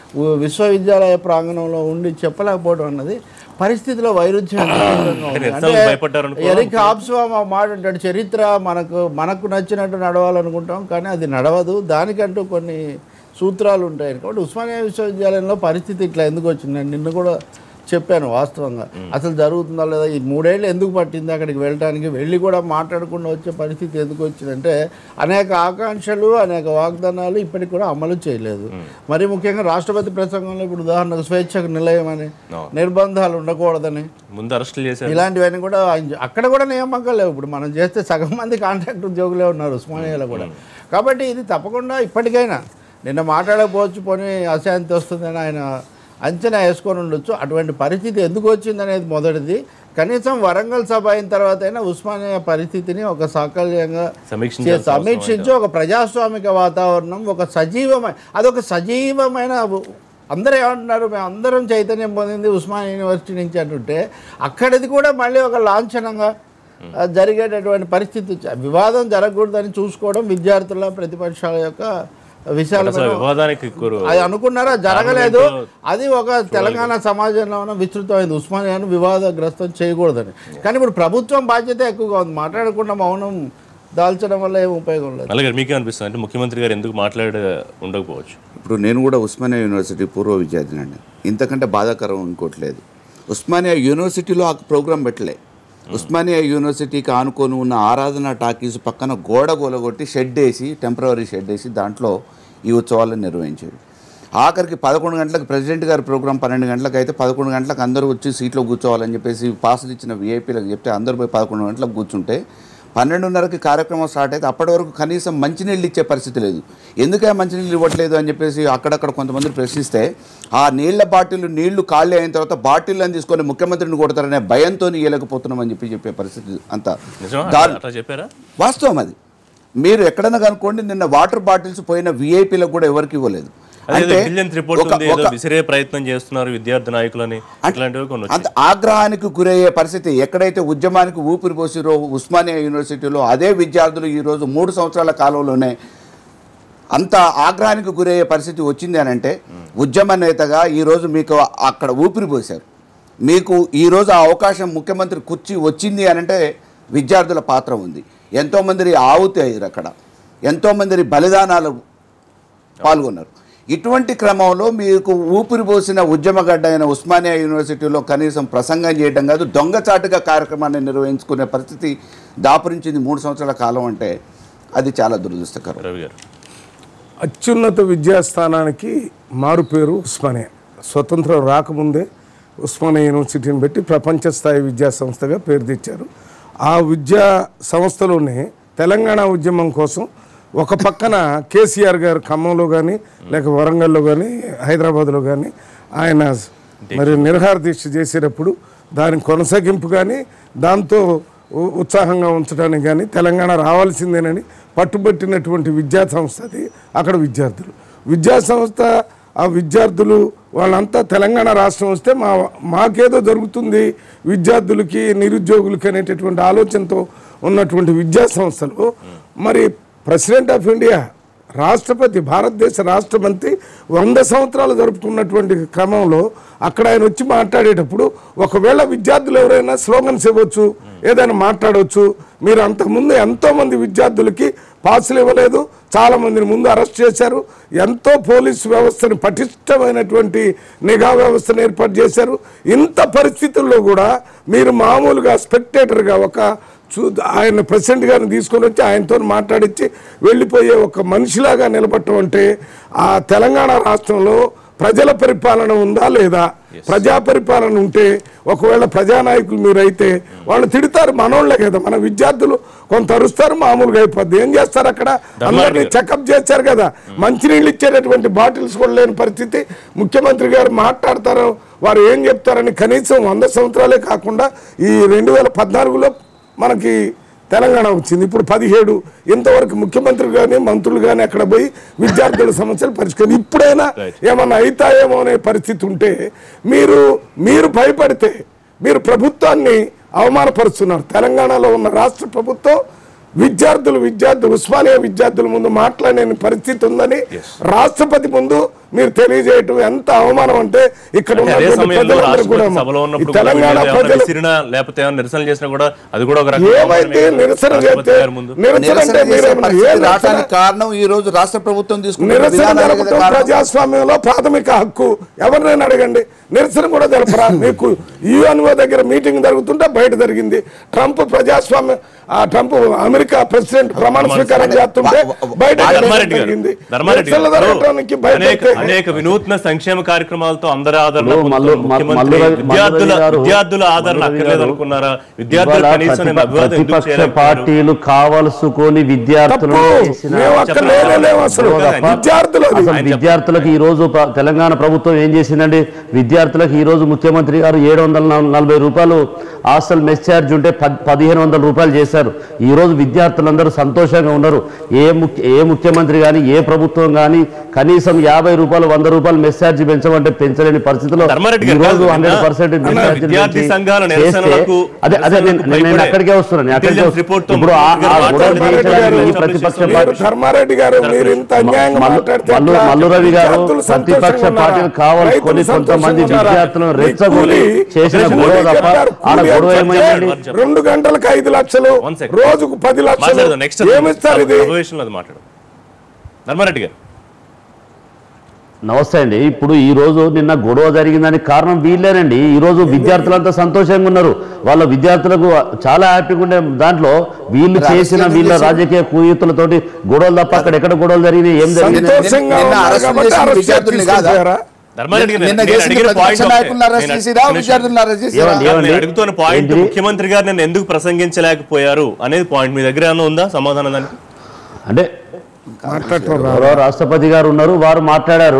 ఉ- విశ్వవిద్యాలయ ప్రాంగణంలో ఉండి చెప్పలేకపోవడం అన్నది పరిస్థితిలో వైరుధ్యం ఎంత తీవ్రంగా ఉంది. ఎంత అంటే భయపడ్డారనుకో. ఎరిక్ హాబ్స్వామ్ ఆ మాట అంటాడు చరిత్ర మనకు మనకు నచ్చినట్టు నడవాలనుకుంటాం కానీ అది నడవదు దానికంటూ కొన్ని సూత్రాలు ఉంటాయి కాబట్టి ఉస్మానియా విశ్వవిద్యాలయంలో పరిస్థితి ఇట్లా ఎందుకు వచ్చింది నేను నిన్న కూడా చెప్పాను వాస్తవంగా అసలు జరుగుతుందా లేదా ఈ మూడేళ్ళు ఎందుకు పట్టింది అక్కడికి వెళ్ళడానికి వెళ్ళి కూడా మాట్లాడకుండా వచ్చే పరిస్థితి ఎందుకు వచ్చిందంటే అనేక ఆకాంక్షలు అనేక వాగ్దానాలు ఇప్పటికి కూడా అమలు చేయలేదు మరి ముఖ్యంగా రాష్ట్రపతి ప్రసంగంలో ఇప్పుడు ఉదాహరణకు స్వేచ్ఛకు నిలయం అని నిర్బంధాలు ఉండకూడదని ముందు అరెస్టులు చేశారు ఇలాంటివన్నీ కూడా ఆయన- అక్కడ కూడా నియామకాలు లేవు ఇప్పుడు మనం చేస్తే సగం మంది కాంట్రాక్ట్ ఉద్యోగులే ఉన్నారు ఉస్మానియాలో కూడా కాబట్టి ఇది తప్పకుండా ఇప్పటికైనా నిన్న మాట్లాడకపోవచ్చు పోనీ అశాంతి వస్తుందని ఆయన అంచనా వేసుకొని ఉండొచ్చు అటువంటి పరిస్థితి ఎందుకు వచ్చింది అనేది మొదటిది కనీసం వరంగల్ సభ అయిన తర్వాత అయినా ఉస్మానియా పరిస్థితిని ఒక సాకల్యంగా సమీక్షించాల్సిన చే- సమీక్షించి ఒక ప్రజాస్వామిక వాతావరణం ఒక సజీవమైన అదొక సజీవమైన అందరూ ఏమంటున్నారు మేము అందరం చైతన్యం పొందింది ఉస్మానియా యూనివర్సిటీ నుంచి అంటుంటే అక్కడిది కూడా మళ్ళీ ఒక లాంఛనంగా ఆ, జరిగేటటువంటి పరిస్థితి వచ్చి- వివాదం జరగకూడదని చూసుకోవడం విద్యార్థుల ప్రతిపక్షాల యొక్క అసలు విశాలమైన వివాదానికి గురు అది అనుకున్నారా జరగలేదు అది ఒక తెలంగాణ సమాజంలో ఉన్న విస్తృతమైంది ఉస్మానియాను వివాదగ్రస్తం చేయకూడదని కానీ ఇప్పుడు ప్రభుత్వం బాధ్యత ఎక్కువగా ఉంది మాట్లాడకుండా మౌనం దాల్చడం వల్ల ఏం ఉపయోగం లేదు అలాగే మీకే అనిపిస్తుంది అంటే ముఖ్యమంత్రి గారు ఎందుకు మాట్లాడ ఉండకపోవచ్చు ఇప్పుడు నేను కూడా ఉస్మానియా యూనివర్సిటీ పూర్వ విద్యార్థినండి ఇంతకంటే బాధాకరం ఇంకోటి లేదు ఉస్మానియా యూనివర్సిటీలో ఆ ప్రోగ్రాం పెట్టలే ఉస్మానియా యూనివర్సిటీకి ఆనుకొని ఉన్న ఆరాధన టాకీస్ పక్కన గోడ గోలగొట్టి షెడ్ వేసి టెంపరీ షెడ్ వేసి దాంట్లో ఈ ఉత్సవాలను నిర్వహించారు ఆఖరికి పదకొండు గంటలకు ప్రెసిడెంట్ గారి ప్రోగ్రాం పన్నెండు గంటలకు అయితే పదకొండు గంటలకు అందరూ వచ్చి సీట్లో కూర్చోవాలని చెప్పేసి పాసులు ఇచ్చిన వీఐపీలకు చెప్తే అందరూ పోయి పదకొండు గంటలకు కూర్చుంటే పన్నెండున్నరకి కార్యక్రమం స్టార్ట్ అయితే అప్పటి వరకు కనీసం మంచినీళ్ళు ఇచ్చే పరిస్థితి లేదు ఎందుకే మంచినీళ్ళు ఇవ్వట్లేదు అని చెప్పేసి అక్కడక్కడ కొంతమంది ప్రశ్నిస్తే ఆ నీళ్ల బాటిల్ నీళ్లు ఖాళీ అయిన తర్వాత బాటిల్ని తీసుకొని ముఖ్యమంత్రిని కొడతారనే భయంతో ఇవ్వలేకపోతున్నామని చెప్పి చెప్పే పరిస్థితి అంతా నిజమా దారు అట్లా చెప్పారా వాస్తవం అది మీరు ఎక్కడన్నా కనుక్కోండి నిన్న వాటర్ బాటిల్స్ పోయిన విఐపీలకు కూడా ఎవరికి ఇవ్వలేదు అదే బిలియన్ రిపోర్ట్ ఒక- ఉంది ఏదో ఒక- విసిరే ప్రయత్నం చేస్తున్నారు విద్యార్థి నాయకులని ఇట్లాంటివి కొన్ని వచ్చాయి. అంత ఆగ్రహానికి గురయ్యే పరిస్థితి ఎక్కడైతే ఉద్యమానికి ఊపిరి పోసిరో ఉస్మానియా యూనివర్సిటీలో అదే విద్యార్థులు ఈరోజు మూడు సంవత్సరాల కాలంలోనే అంత ఆగ్రహానికి గురయ్యే పరిస్థితి వచ్చింది అని అంటే ఉద్యమ నేతగా ఈరోజు మీకు అక్కడ ఊపిరి పోశారు మీకు ఈరోజు ఆ అవకాశం ముఖ్యమంత్రి కుర్చీ వచ్చింది అని అంటే విద్యార్థుల పాత్ర ఉంది ఎంతోమంది ఆవుతి అయ్యారు అక్కడ ఎంతోమంది బలిదానాలు పాల్గొన్నారు ఇటువంటి క్రమంలో మీకు ఊపిరి పోసిన ఉద్యమగడ్డ అయిన ఉస్మానియా యూనివర్సిటీలో కనీసం ప్రసంగం చేయడం కాదు దొంగచాటుగా కార్యక్రమాన్ని నిర్వహించుకునే పరిస్థితి దాపురించింది మూడు సంవత్సరాల కాలం అంటే అది చాలా దురదృష్టకరం రవి గారు అత్యున్నత విద్యాస్థానానికి మారు పేరు ఉస్మానియా స్వతంత్రం రాకముందే ఉస్మానియా యూనివర్సిటీని పెట్టి ప్రపంచ స్థాయి విద్యా సంస్థగా పేరు తెచ్చారు ఆ విద్యా సంస్థలోనే తెలంగాణ ఉద్యమం కోసం ఒక పక్కన కేసీఆర్ గారు ఖమ్మంలో కానీ లేక వరంగల్లో కానీ హైదరాబాద్లో కానీ ఆయన మరి నిర్హార దీక్ష చేసేటప్పుడు దాని కొనసాగింపు కానీ దాంతో ఉ- ఉత్సాహంగా ఉంచడానికి కానీ తెలంగాణ రావాల్సిందేనని పట్టుబట్టినటువంటి విద్యా సంస్థ అది అక్కడ విద్యార్థులు విద్యా సంస్థ ఆ విద్యార్థులు వాళ్ళంతా తెలంగాణ రాష్ట్రం వస్తే మా మాకేదో జరుగుతుంది విద్యార్థులకి నిరుద్యోగులకి అనేటటువంటి ఆలోచనతో ఉన్నటువంటి విద్యా సంస్థలు మరి ప్రెసిడెంట్ ఆఫ్ ఇండియా రాష్ట్రపతి భారతదేశ రాష్ట్రపతి వంద సంవత్సరాలు జరుపుకున్నటువంటి క్రమంలో అక్కడ ఆయన వచ్చి మాట్లాడేటప్పుడు ఒకవేళ విద్యార్థులు ఎవరైనా స్లోగన్స్ ఇవ్వచ్చు ఏదైనా మాట్లాడవచ్చు మీరు అంతకుముందు ఎంతోమంది విద్యార్థులకి పాసులు ఇవ్వలేదు చాలా మందిని ముందు అరెస్ట్ చేశారు ఎంతో పోలీసు వ్యవస్థను పటిష్టమైనటువంటి నిఘా వ్యవస్థను ఏర్పాటు చేశారు ఇంత పరిస్థితుల్లో కూడా మీరు మామూలుగా స్పెక్టేటర్గా ఒక చూ ఆయన ప్రెసిడెంట్ గారిని తీసుకొని వచ్చి ఆయనతో మాట్లాడించి వెళ్ళిపోయే ఒక మనిషిలాగా నిలబడటం అంటే ఆ తెలంగాణ రాష్ట్రంలో ప్రజల పరిపాలన ఉందా లేదా ప్రజా పరిపాలన ఉంటే ఒకవేళ ప్రజానాయకులు మీరైతే వాళ్ళు తిడతారు మనోళ్ళే కదా మన విద్యార్థులు కొంత అరుస్తారు మామూలుగా అయిపోద్ది ఏం చేస్తారు అక్కడ అందరినీ చెకప్ చేశారు కదా మంచినీళ్ళు ఇచ్చేటటువంటి బాటిల్స్ కూడా లేని పరిస్థితి ముఖ్యమంత్రి గారు మాట్లాడతారు వారు ఏం చెప్తారని కనీసం వంద సంవత్సరాలే కాకుండా ఈ రెండు వేల పద్నాలుగులో మనకి తెలంగాణ వచ్చింది ఇప్పుడు పదిహేడు ఇంతవరకు ముఖ్యమంత్రి కానీ మంత్రులు కానీ అక్కడ పోయి విద్యార్థుల సమస్యలు పరిష్కరి ఇప్పుడైనా ఏమన్నా అవుతాయేమో అనే పరిస్థితి ఉంటే మీరు మీరు భయపడితే మీరు ప్రభుత్వాన్ని అవమానపరుస్తున్నారు తెలంగాణలో ఉన్న రాష్ట్ర ప్రభుత్వం విద్యార్థులు విద్యార్థులు ఉస్మానియా విద్యార్థుల ముందు మాట్లాడలేని పరిస్థితి ఉందని రాష్ట్రపతి ముందు మీరు తెలియజేయటం ఎంత అవమానం అంటే ఇక్కడ అంటే అదే ఉన్నటువంటి సమయంలో ప్రజలందరూ కూడా రాష్ట్రపతి సభలో ఈ ఉన్నప్పుడు కూడా తెలంగాణ వీళ్ళు ఏమైనా ప్రజలు విసిరినా లేకపోతే ఏమైనా నిరసనలు చేసినా కూడా అది కూడా ఒక రకమైన ఏమైతే అవమానమే కదా నిరసన రాష్ట్రపతి చేస్తే గారి ముందు నిరసన నిరసన అంటే చేసే మీరేమన్నా ఏ పరిస్థితి నిరసన? రావడానికి కారణం ఈ రోజు రాష్ట్ర ప్రభుత్వం తీసుకున్న నిరసన విధానాలే కదా జరపడం కారణం. ప్రజాస్వామ్యంలో ప్రాథమిక హక్కు ఎవరినైనా అడగండి నిరసన కూడా జరపరా మీకు యుఎన్ఓ దగ్గర మీటింగ్ జరుగుతుంటే బయట జరిగింది ట్రంప్ ప్రజాస్వామ్యం ఆ ట్రంప్ అమెరికా ప్రెసిడెంట్ ప్రమాణ స్వీకారం చేస్తుంటే బయట ధర్మారెడ్డి గారు జరిగింది ధర్మారెడ్డి నిరసనలు గారు జరగటానికి బయట అనేక అయితే అనేక వినూత్న సంక్షేమ కార్యక్రమాలతో అందరి ఆదరణ ఇప్పుడు మల్లు- పొందుతున్న మల్లు- ముఖ్యమంత్రి మల్లు రవి- విద్యార్థుల మల్లు రవి గారు- విద్యార్థుల ఆదరణ మల్లు రవి అక్కర్లేదు గారు అనుకున్నారా విద్యార్థులు ఇవాళ కనీసం నేను ప్రతిప- అభివాదం ఎందుకు ప్రతిపక్ష చేయలేకపోయారు? పార్టీలు కావలసుకొని విద్యార్థులను తప్పు చేసిన మేము అక్కడ చెప్పండి. లేనే లేవు అసలు గొడవ తప్ప. విద్యార్థులు అది. అసలు ఆయన విద్యార్థులకు ఈ రోజు ప్ర- తెలంగాణ ప్రభుత్వం ఏం చేసిందండి విద్యార్థులకు ఈ రోజు ముఖ్యమంత్రి గారు ఏడు వందల నల- నలభై రూపాయలు హాస్టల్ మెస్ ఛార్జ్ ఉంటే పద్- పదిహేను వందల రూపాయలు చేశారు ఈ రోజు విద్యార్థులందరూ సంతోషంగా ఉన్నారు ఏ ముఖ్య ఏ ముఖ్యమంత్రి కానీ ఏ ప్రభుత్వం కానీ కనీసం యాభై రూపాయలు వంద రూపాయలు మెస్ ఛార్జ్ పెంచమంటే పెంచలేని పరిస్థితిలో ధర్మారెడ్డి ఈ గారు రోజు కాదు, హండ్రెడ్ నిన్న పర్సెంట్ విద్యార్థి సంఘాల నిరసనలకు అదే అదే నేను నిరసనలకు నేను భయపడే అక్కడికే వస్తున్నాను నేను అక్కడికే ఇంటెలిజెన్స్ రిపోర్ట్ తో ఇప్పుడు ఆ- ఆ ముఖ్యమంత్రి గొడవ గారు చేయించడానికి ఈ మాట్లాడారు. ప్రతిపక్ష మీరు పార్టీ మీరు ధర్మారెడ్డి గారు మీరు ఇంత అన్యాయంగా మల్లు- మాట్లాడితే మల్లు ఎట్లా? మల్లు రవి గారు విద్యార్థులు ప్రతిపక్ష సంతోషంగా పార్టీలు ఉన్నారా? కావాలనుకొని రైతులు కొంతమంది సంతోషంగా ఉన్నారా? విద్యార్థులను మీ రెచ్చగొట్టి కూలీ- చేసిన కూలీ గొడవ తప్ప చెప్పారు, ఆడ కూలీ గొడవ అని ఏమైందండి చెప్తే రెండు గంటలకు ఐదు లక్షలు One second. రోజుకు పది లక్షలు మాట్లాడదాం నెక్స్ట్ ఏమిస్తారు ఇది అభివేశంలో అది మాట్లాడదాం ధర్మారెడ్డి గారు నమస్తే అండి ఇప్పుడు ఈ రోజు నిన్న గొడవ జరిగిందని కారణం వీళ్ళేనండి ఈ రోజు విద్యార్థులంతా సంతోషంగా ఉన్నారు వాళ్ళ విద్యార్థులకు చాలా హ్యాపీగా ఉండే దాంట్లో వీళ్ళు చేసిన వీళ్ళ రాజకీయ కుయుతులతోటి గొడవలు తప్ప అక్కడ ఎక్కడ గొడవలు జరిగినాయి ఏం జరిగింది సంతోషంగా నిన్న ఉన్నారు అరెస్ట్ కాబట్టి చేసిన అరెస్ట్ విద్యార్థుల్ని కాదా? తీసుకుంటారా? ధర్మారెడ్డి గారు నిన్న నేను చేసిన అడిగిన ప్రతిపక్ష point ఒకటే. నాయకులను అరెస్ట్ నేను- చేసిరా నేను- విద్యార్థులను అరెస్ట్ చేసిరా ఏమండి? కాదు, నేను అడుగుతున్న పాయింట్ ఏంటి? ముఖ్యమంత్రి గారు నన్ను ఎందుకు ప్రసంగించలేకపోయారు అనేది పాయింట్ మీ దగ్గర ఏమైనా ఉందా సమాధానం దానికి అంటే మాట్లాడటం రాదు. గౌరవ రాష్ట్రపతి గారు ఉన్నారు వారు మాట్లాడారు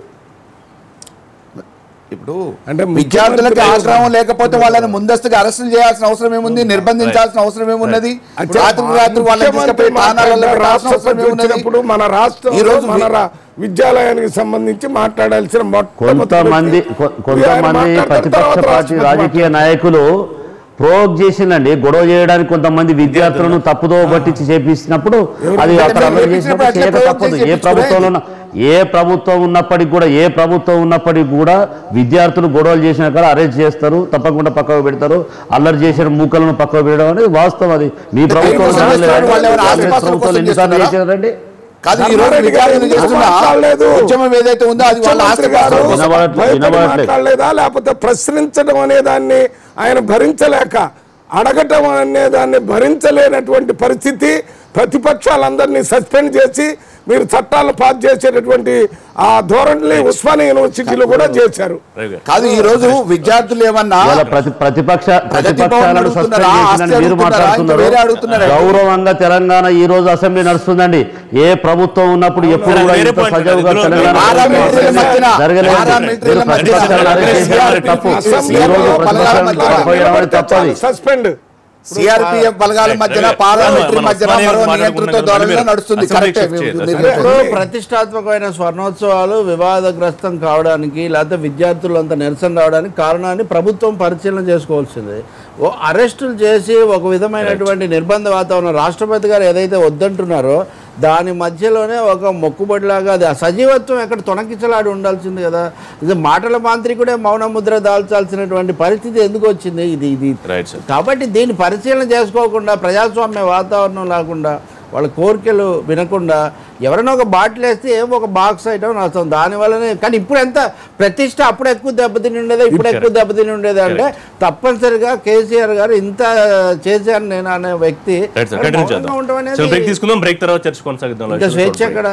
ఇప్పుడు అంటే విద్యార్థులకు ముఖ్యమంత్రి ఆగ్రహం లేకపోతే వాళ్ళని ముందస్తుగా అరెస్టులు చేయాల్సిన అవసరం ఏముంది నిర్బంధించాల్సిన అవసరం ఏమున్నది అంటే రాత్రి రాత్రి వాళ్ళని ముఖ్యమంత్రి తీసుకుపోయి తానాలలో మాట్లాడిన పెట్టాల్సిన అవసరం రాష్ట్రపతి ఏమున్నది వచ్చినప్పుడు మన రాష్ట్రం ఈ రోజు మన రా- విద్యాలయానికి సంబంధించి మాట్లాడాల్సిన మొట్టమొదటి కొంతమంది వ్యక్తి. కొ- ఆయన కొంతమంది మాట్లాడిన ప్రతిపక్ష తర్వాత పార్టీ రాష్ట్రపతి రాజకీయ నాయకులు ప్రోక్ చేసిందండి గొడవ చేయడానికి కొంతమంది విద్యార్థులను తప్పుదో పట్టించి చేపించినప్పుడు అది ఎవరు? అక్కడ అమలు చేపించినప్పుడు చేసినప్పుడు అట్లా చేయక provoke తప్పదు చేసి ఏ ప్రభుత్వంలో ఉన్న- ఏ ప్రభుత్వం ఉన్నప్పటికీ కూడా ఏ ప్రభుత్వం ఉన్నప్పటికీ కూడా విద్యార్థులు గొడవలు చేసిన కాడ అరెస్ట్ చేస్తారు తప్పకుండా పక్కకు పెడతారు అల్లరి చేసిన మూకలను పక్కకు పెట్టడం అనేది వాస్తవం అది మీ ప్రభుత్వం కోసం రాలేదండి. చేస్తున్నారు? వాళ్ళు ఎవరు కాంగ్రెస్ ఆస్తిపాస్తుల ప్రభుత్వం కోసం ఎన్నిసార్లు చేస్తున్నారా? చేశారండి కాదు ఈ రోజు ధర్మారెడ్డి గారు విద్యార్థులు ఎందుకు చేస్తున్న మాట్లాడలేదు? ఉద్యమం ఏదైతే ఉందో అది వాళ్ళ ముఖ్యమంత్రి గారు ఆస్తి వినబడట్లే- భయపడి వినబడట్లేదు. మాట్లాడలేదా లేకపోతే ప్రశ్నించడం అనే దాన్ని ఆయన భరించలేక అడగటం అనే దాన్ని భరించలేనటువంటి పరిస్థితి ప్రతిపక్షాలందరినీ సస్పెండ్ చేసి మీరు చట్టాలు పాస్ చేసేటటువంటి ఆ ధోరణిని ఉస్మానియా యూనివర్సిటీలో కూడా చేశారు రవి గారు కాదు ఈ రోజు విద్యార్థులు ఏమన్నా ఇవాళ ప్రతి ప్రతిపక్ష ప్రతిపక్షాలను భవన్ సస్పెండ్ అడుగుతున్నారా? ఆస్తి చేసిన మీరు అడుగుతున్నారా? ఇంకా వేరే మాట్లాడుతున్నారు అడుగుతున్నారా? గౌరవంగా తెలంగాణ ఈ రోజు అసెంబ్లీ నడుస్తుందండి ఏ ప్రభుత్వం ఉన్నప్పుడు ఎప్పుడు సరే, కూడా వేరే ఇంత point సజావుగా ఇందులో తెలంగాణ పారా మిలిటరీల మధ్యన జరగలేదు. పారా మిలిటరీల మీరు మధ్యన ప్రతిపక్షాలను అరెస్ట్ చేయాలి తప్పు అసెంబ్లీలో ఈ రోజు బలగాల ప్రతిపక్షాలను మధ్యన తప్పపోయడం అనేది తప్పది సస్పెండ్ సిఆర్పిఎఫ్ బలగాల మధ్యన రవి గారు, పార్లమెంటరీ మనం మధ్యన ఉస్మానియా మరో మాట్లాడుకున్నాం నియంత్రిత కదా, ధోరణిలో మీరు నడుస్తుంది అసెంబ్లీకి కరెక్టే shift చేయాలి. మీరు అసెంబ్లీకి చెప్పారు. ఇప్పుడు ప్రతిష్టాత్మకమైన స్వర్ణోత్సవాలు వివాదగ్రస్తం కావడానికి లేకపోతే విద్యార్థులు అంత నిరసన రావడానికి కారణాన్ని ప్రభుత్వం పరిశీలన చేసుకోవాల్సింది ఓ అరెస్టులు చేసి ఒక విధమైనటువంటి నిర్బంధ వాతావరణం రాష్ట్రపతి గారు ఏదైతే వద్దంటున్నారో దాని మధ్యలోనే ఒక మొక్కుబడిలాగా అది ఆ సజీవత్వం ఎక్కడ తొణకించలాడి ఉండాల్సింది కదా ఇది మాటల మాంత్రికుడే మౌన ముద్ర దాల్చాల్సినటువంటి పరిస్థితి ఎందుకు వచ్చింది ఇది ఇది రైట్ సార్ కాబట్టి దీన్ని పరిశీలన చేసుకోకుండా ప్రజాస్వామ్య వాతావరణం లేకుండా వాళ్ళ కోరికలు వినకుండా ఎవరైనా ఒక బాటిల్ వేస్తే ఏమో ఒక బాక్స్ ఐటమ్ నష్టం దానివల్లనే కానీ ఇప్పుడు ఎంత ప్రతిష్ట అప్పుడు ఎక్కువ దెబ్బతిని ఉండేదా ఇప్పుడు ఎక్కువ దెబ్బతిని ఉండేదా అంటే తప్పనిసరిగా కేసీఆర్ గారు ఇంత చేశాను నేను అనే వ్యక్తి రైట్ సార్ కంటిన్యూ మౌనంగా ఉండడం చేద్దాం సో బ్రేక్ అనేది తీసుకుందాం బ్రేక్ తర్వాత చర్చ కొనసాగిద్దాం ఇంకా స్వేచ్ఛ ఎక్కడ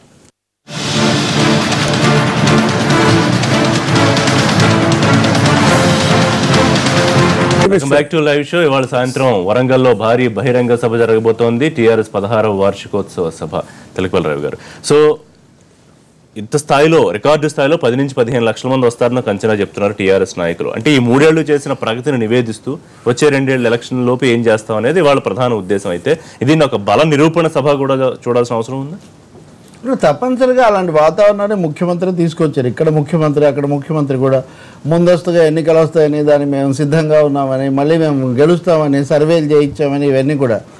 welcome back to live show ఇవాళ సాయంత్రం వరంగల్లో భారీ బహిరంగ సభ జరగబోతోంది టీఆర్ఎస్ పదహారవ వార్షికోత్సవ సభ తెలకవల రావు గారు సో ఇంత స్థాయిలో రికార్డు స్థాయిలో పది నుంచి పదిహేను లక్షల మంది వస్తారని ఒక అంచనా చెప్తున్నారు టీఆర్ఎస్ నాయకులు అంటే ఈ మూడేళ్లు చేసిన ప్రగతిని నివేదిస్తూ వచ్చే రెండేళ్ల ఎలక్షన్ లోపు ఏం చేస్తాం అనేది వాళ్ళ ప్రధాన ఉద్దేశం అయితే ఇది ఒక బల నిరూపణ సభ కూడా చూడాల్సిన అవసరం ఉందా ఇప్పుడు తప్పనిసరిగా అలాంటి వాతావరణాన్ని ముఖ్యమంత్రి తీసుకొచ్చారు ఇక్కడ ముఖ్యమంత్రి అక్కడ ముఖ్యమంత్రి కూడా ముందస్తుగా ఎన్నికలు వస్తాయని దాన్ని మేము సిద్ధంగా ఉన్నామని మళ్ళీ మేము గెలుస్తామని సర్వేలు చేయించామని ఇవన్నీ కూడా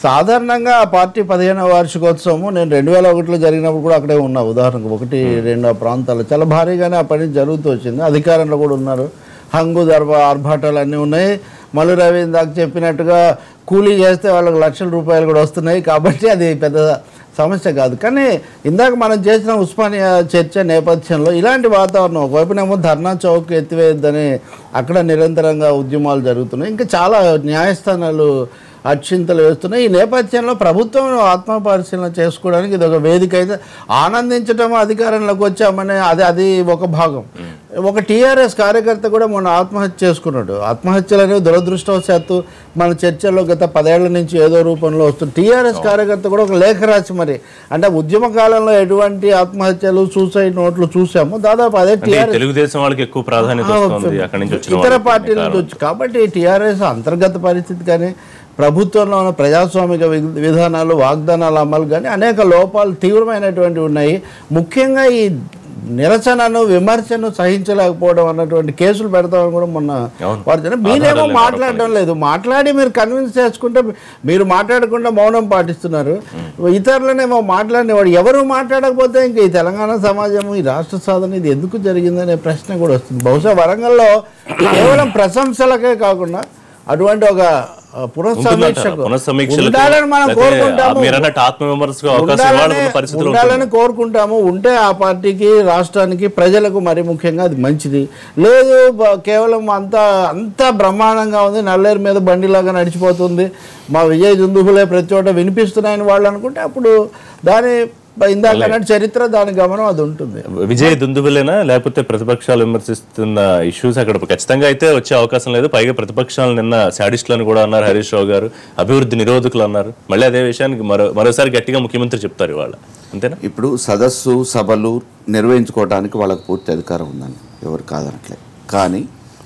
సాధారణంగా ఆ పార్టీ పదిహేనవ వార్షికోత్సవము నేను రెండు వేల ఒకటిలో జరిగినప్పుడు కూడా అక్కడే ఉన్నా ఉదాహరణకు ఒకటి రెండు ఆ ప్రాంతాలు చాలా భారీగానే ఆ పని జరుగుతూ వచ్చింది అధికారంలో కూడా ఉన్నారు హంగు దర్భ ఆర్భాటాలు అన్నీ ఉన్నాయి మల్లు రవి ఇందాక చెప్పినట్టుగా కూలీ చేస్తే వాళ్ళకి లక్షల రూపాయలు కూడా వస్తున్నాయి కాబట్టి అది పెద్ద సమస్య కాదు కానీ ఇందాక మనం చేసిన ఉస్మానియా చర్చ నేపథ్యంలో ఇలాంటి వాతావరణం ఒకవైపునేమో ధర్నా చౌక్ ఎత్తివేయద్దని అక్కడ నిరంతరంగా ఉద్యమాలు జరుగుతున్నాయి ఇంకా చాలా న్యాయస్థానాలు అక్షింతలు వేస్తున్నాయి ఈ నేపథ్యంలో ప్రభుత్వం ఆత్మపరిశీలన చేసుకోవడానికి ఇది ఒక వేదిక అయితే ఆనందించటం అధికారంలోకి వచ్చామనే అది అది ఒక భాగం ఒక టీఆర్ఎస్ కార్యకర్త కూడా మొన్న ఆత్మహత్య చేసుకున్నాడు ఆత్మహత్యలు అనేవి దురదృష్టవశాత్తు మన చర్చల్లో గత పదేళ్ల నుంచి ఏదో రూపంలో వస్తుంది టీఆర్ఎస్ కార్యకర్త కూడా ఒక లేఖ రాసి మరి అంటే ఉద్యమ కాలంలో ఎటువంటి ఆత్మహత్యలు సూసైడ్ నోట్లు చూసాము దాదాపు అదే అంటే టీఆర్ఎస్ తెలుగుదేశం వాళ్ళకి ఎక్కువ ప్రాధాన్యత వస్తుంది అక్కడి నుంచి వచ్చిన ఇతర వాళ్ళకి. పార్టీల నుంచి వచ్చి కాబట్టి టీఆర్ఎస్ అంతర్గత పరిస్థితి కానీ ప్రభుత్వంలో ఉన్న ప్రజాస్వామిక వి- విధానాలు వాగ్దానాల అమలు కానీ అనేక లోపాలు తీవ్రమైనటువంటివి ఉన్నాయి ముఖ్యంగా ఈ నిరసనను విమర్శను సహించలేకపోవడం అన్నటువంటి కేసులు పెడతామని కూడా మొన్న అవును. వారు చెప్పారు. మీరేమో ఆధారాలు మాట్లాడడం లేదు మాట్లాడి మీరు కన్విన్స్ చేసుకుంటే మీరు మాట్లాడకుండా మౌనం పాటిస్తున్నారు ఇతరులనేమో మాట్లాడినవాడు ఎవరు మాట్లాడకపోతే ఇంక ఈ తెలంగాణ సమాజం ఈ రాష్ట్ర సాధన ఇది ఎందుకు జరిగిందనే ప్రశ్న కూడా వస్తుంది బహుశా వరంగల్లో కేవలం ప్రశంసలకే కాకుండా అటువంటి ఒక ఆ, ఉంటుందంటారా? పునఃసమీక్షకు పునఃసమీక్షలకు ఉండాలని మనం లేకపోతే కోరుకుంటాము మీరు అన్నట్టు ఆత్మవిమర్శకు అవకాశం ఉండాలని ఇవ్వాలనుకున్న పరిస్థితులు ఉండాలని కోరుకుంటాము ఉంటే ఆ పార్టీకి రాష్ట్రానికి ప్రజలకు మరి ముఖ్యంగా అది మంచిది లేదు బ- కేవలం అంతా అంతా బ్రహ్మాండంగా ఉంది నల్లేరు మీద బండిలాగా నడిచిపోతుంది మా విజయ్ దుందుబులే ప్రతి చోట వినిపిస్తున్నాయని వాళ్ళు అనుకుంటే అప్పుడు దాని ఇందాక అన్నట్టు చరిత్ర దాని గమనం అది ఉంటుంది విజయ్ దుందుబులేనా లేకపోతే ప్రతిపక్షాలు విమర్శిస్తున్న ఇష్యూస్ అక్కడ ఖచ్చితంగా అయితే వచ్చే అవకాశం లేదు పైగా ప్రతిపక్షాలు నిన్న శాడిస్టులను కూడా అన్నారు హరీష్ రావు గారు అభివృద్ధి నిరోధకులు అన్నారు మళ్ళీ అదే విషయానికి మరో మరోసారి గట్టిగా ముఖ్యమంత్రి చెప్తారు ఇవాళ అంతేనా ఇప్పుడు సదస్సు సభలు నిర్వహించుకోవడానికి వాళ్ళకు పూర్తి అధికారం ఉందండి ఎవరు కాదనట్లే కానీ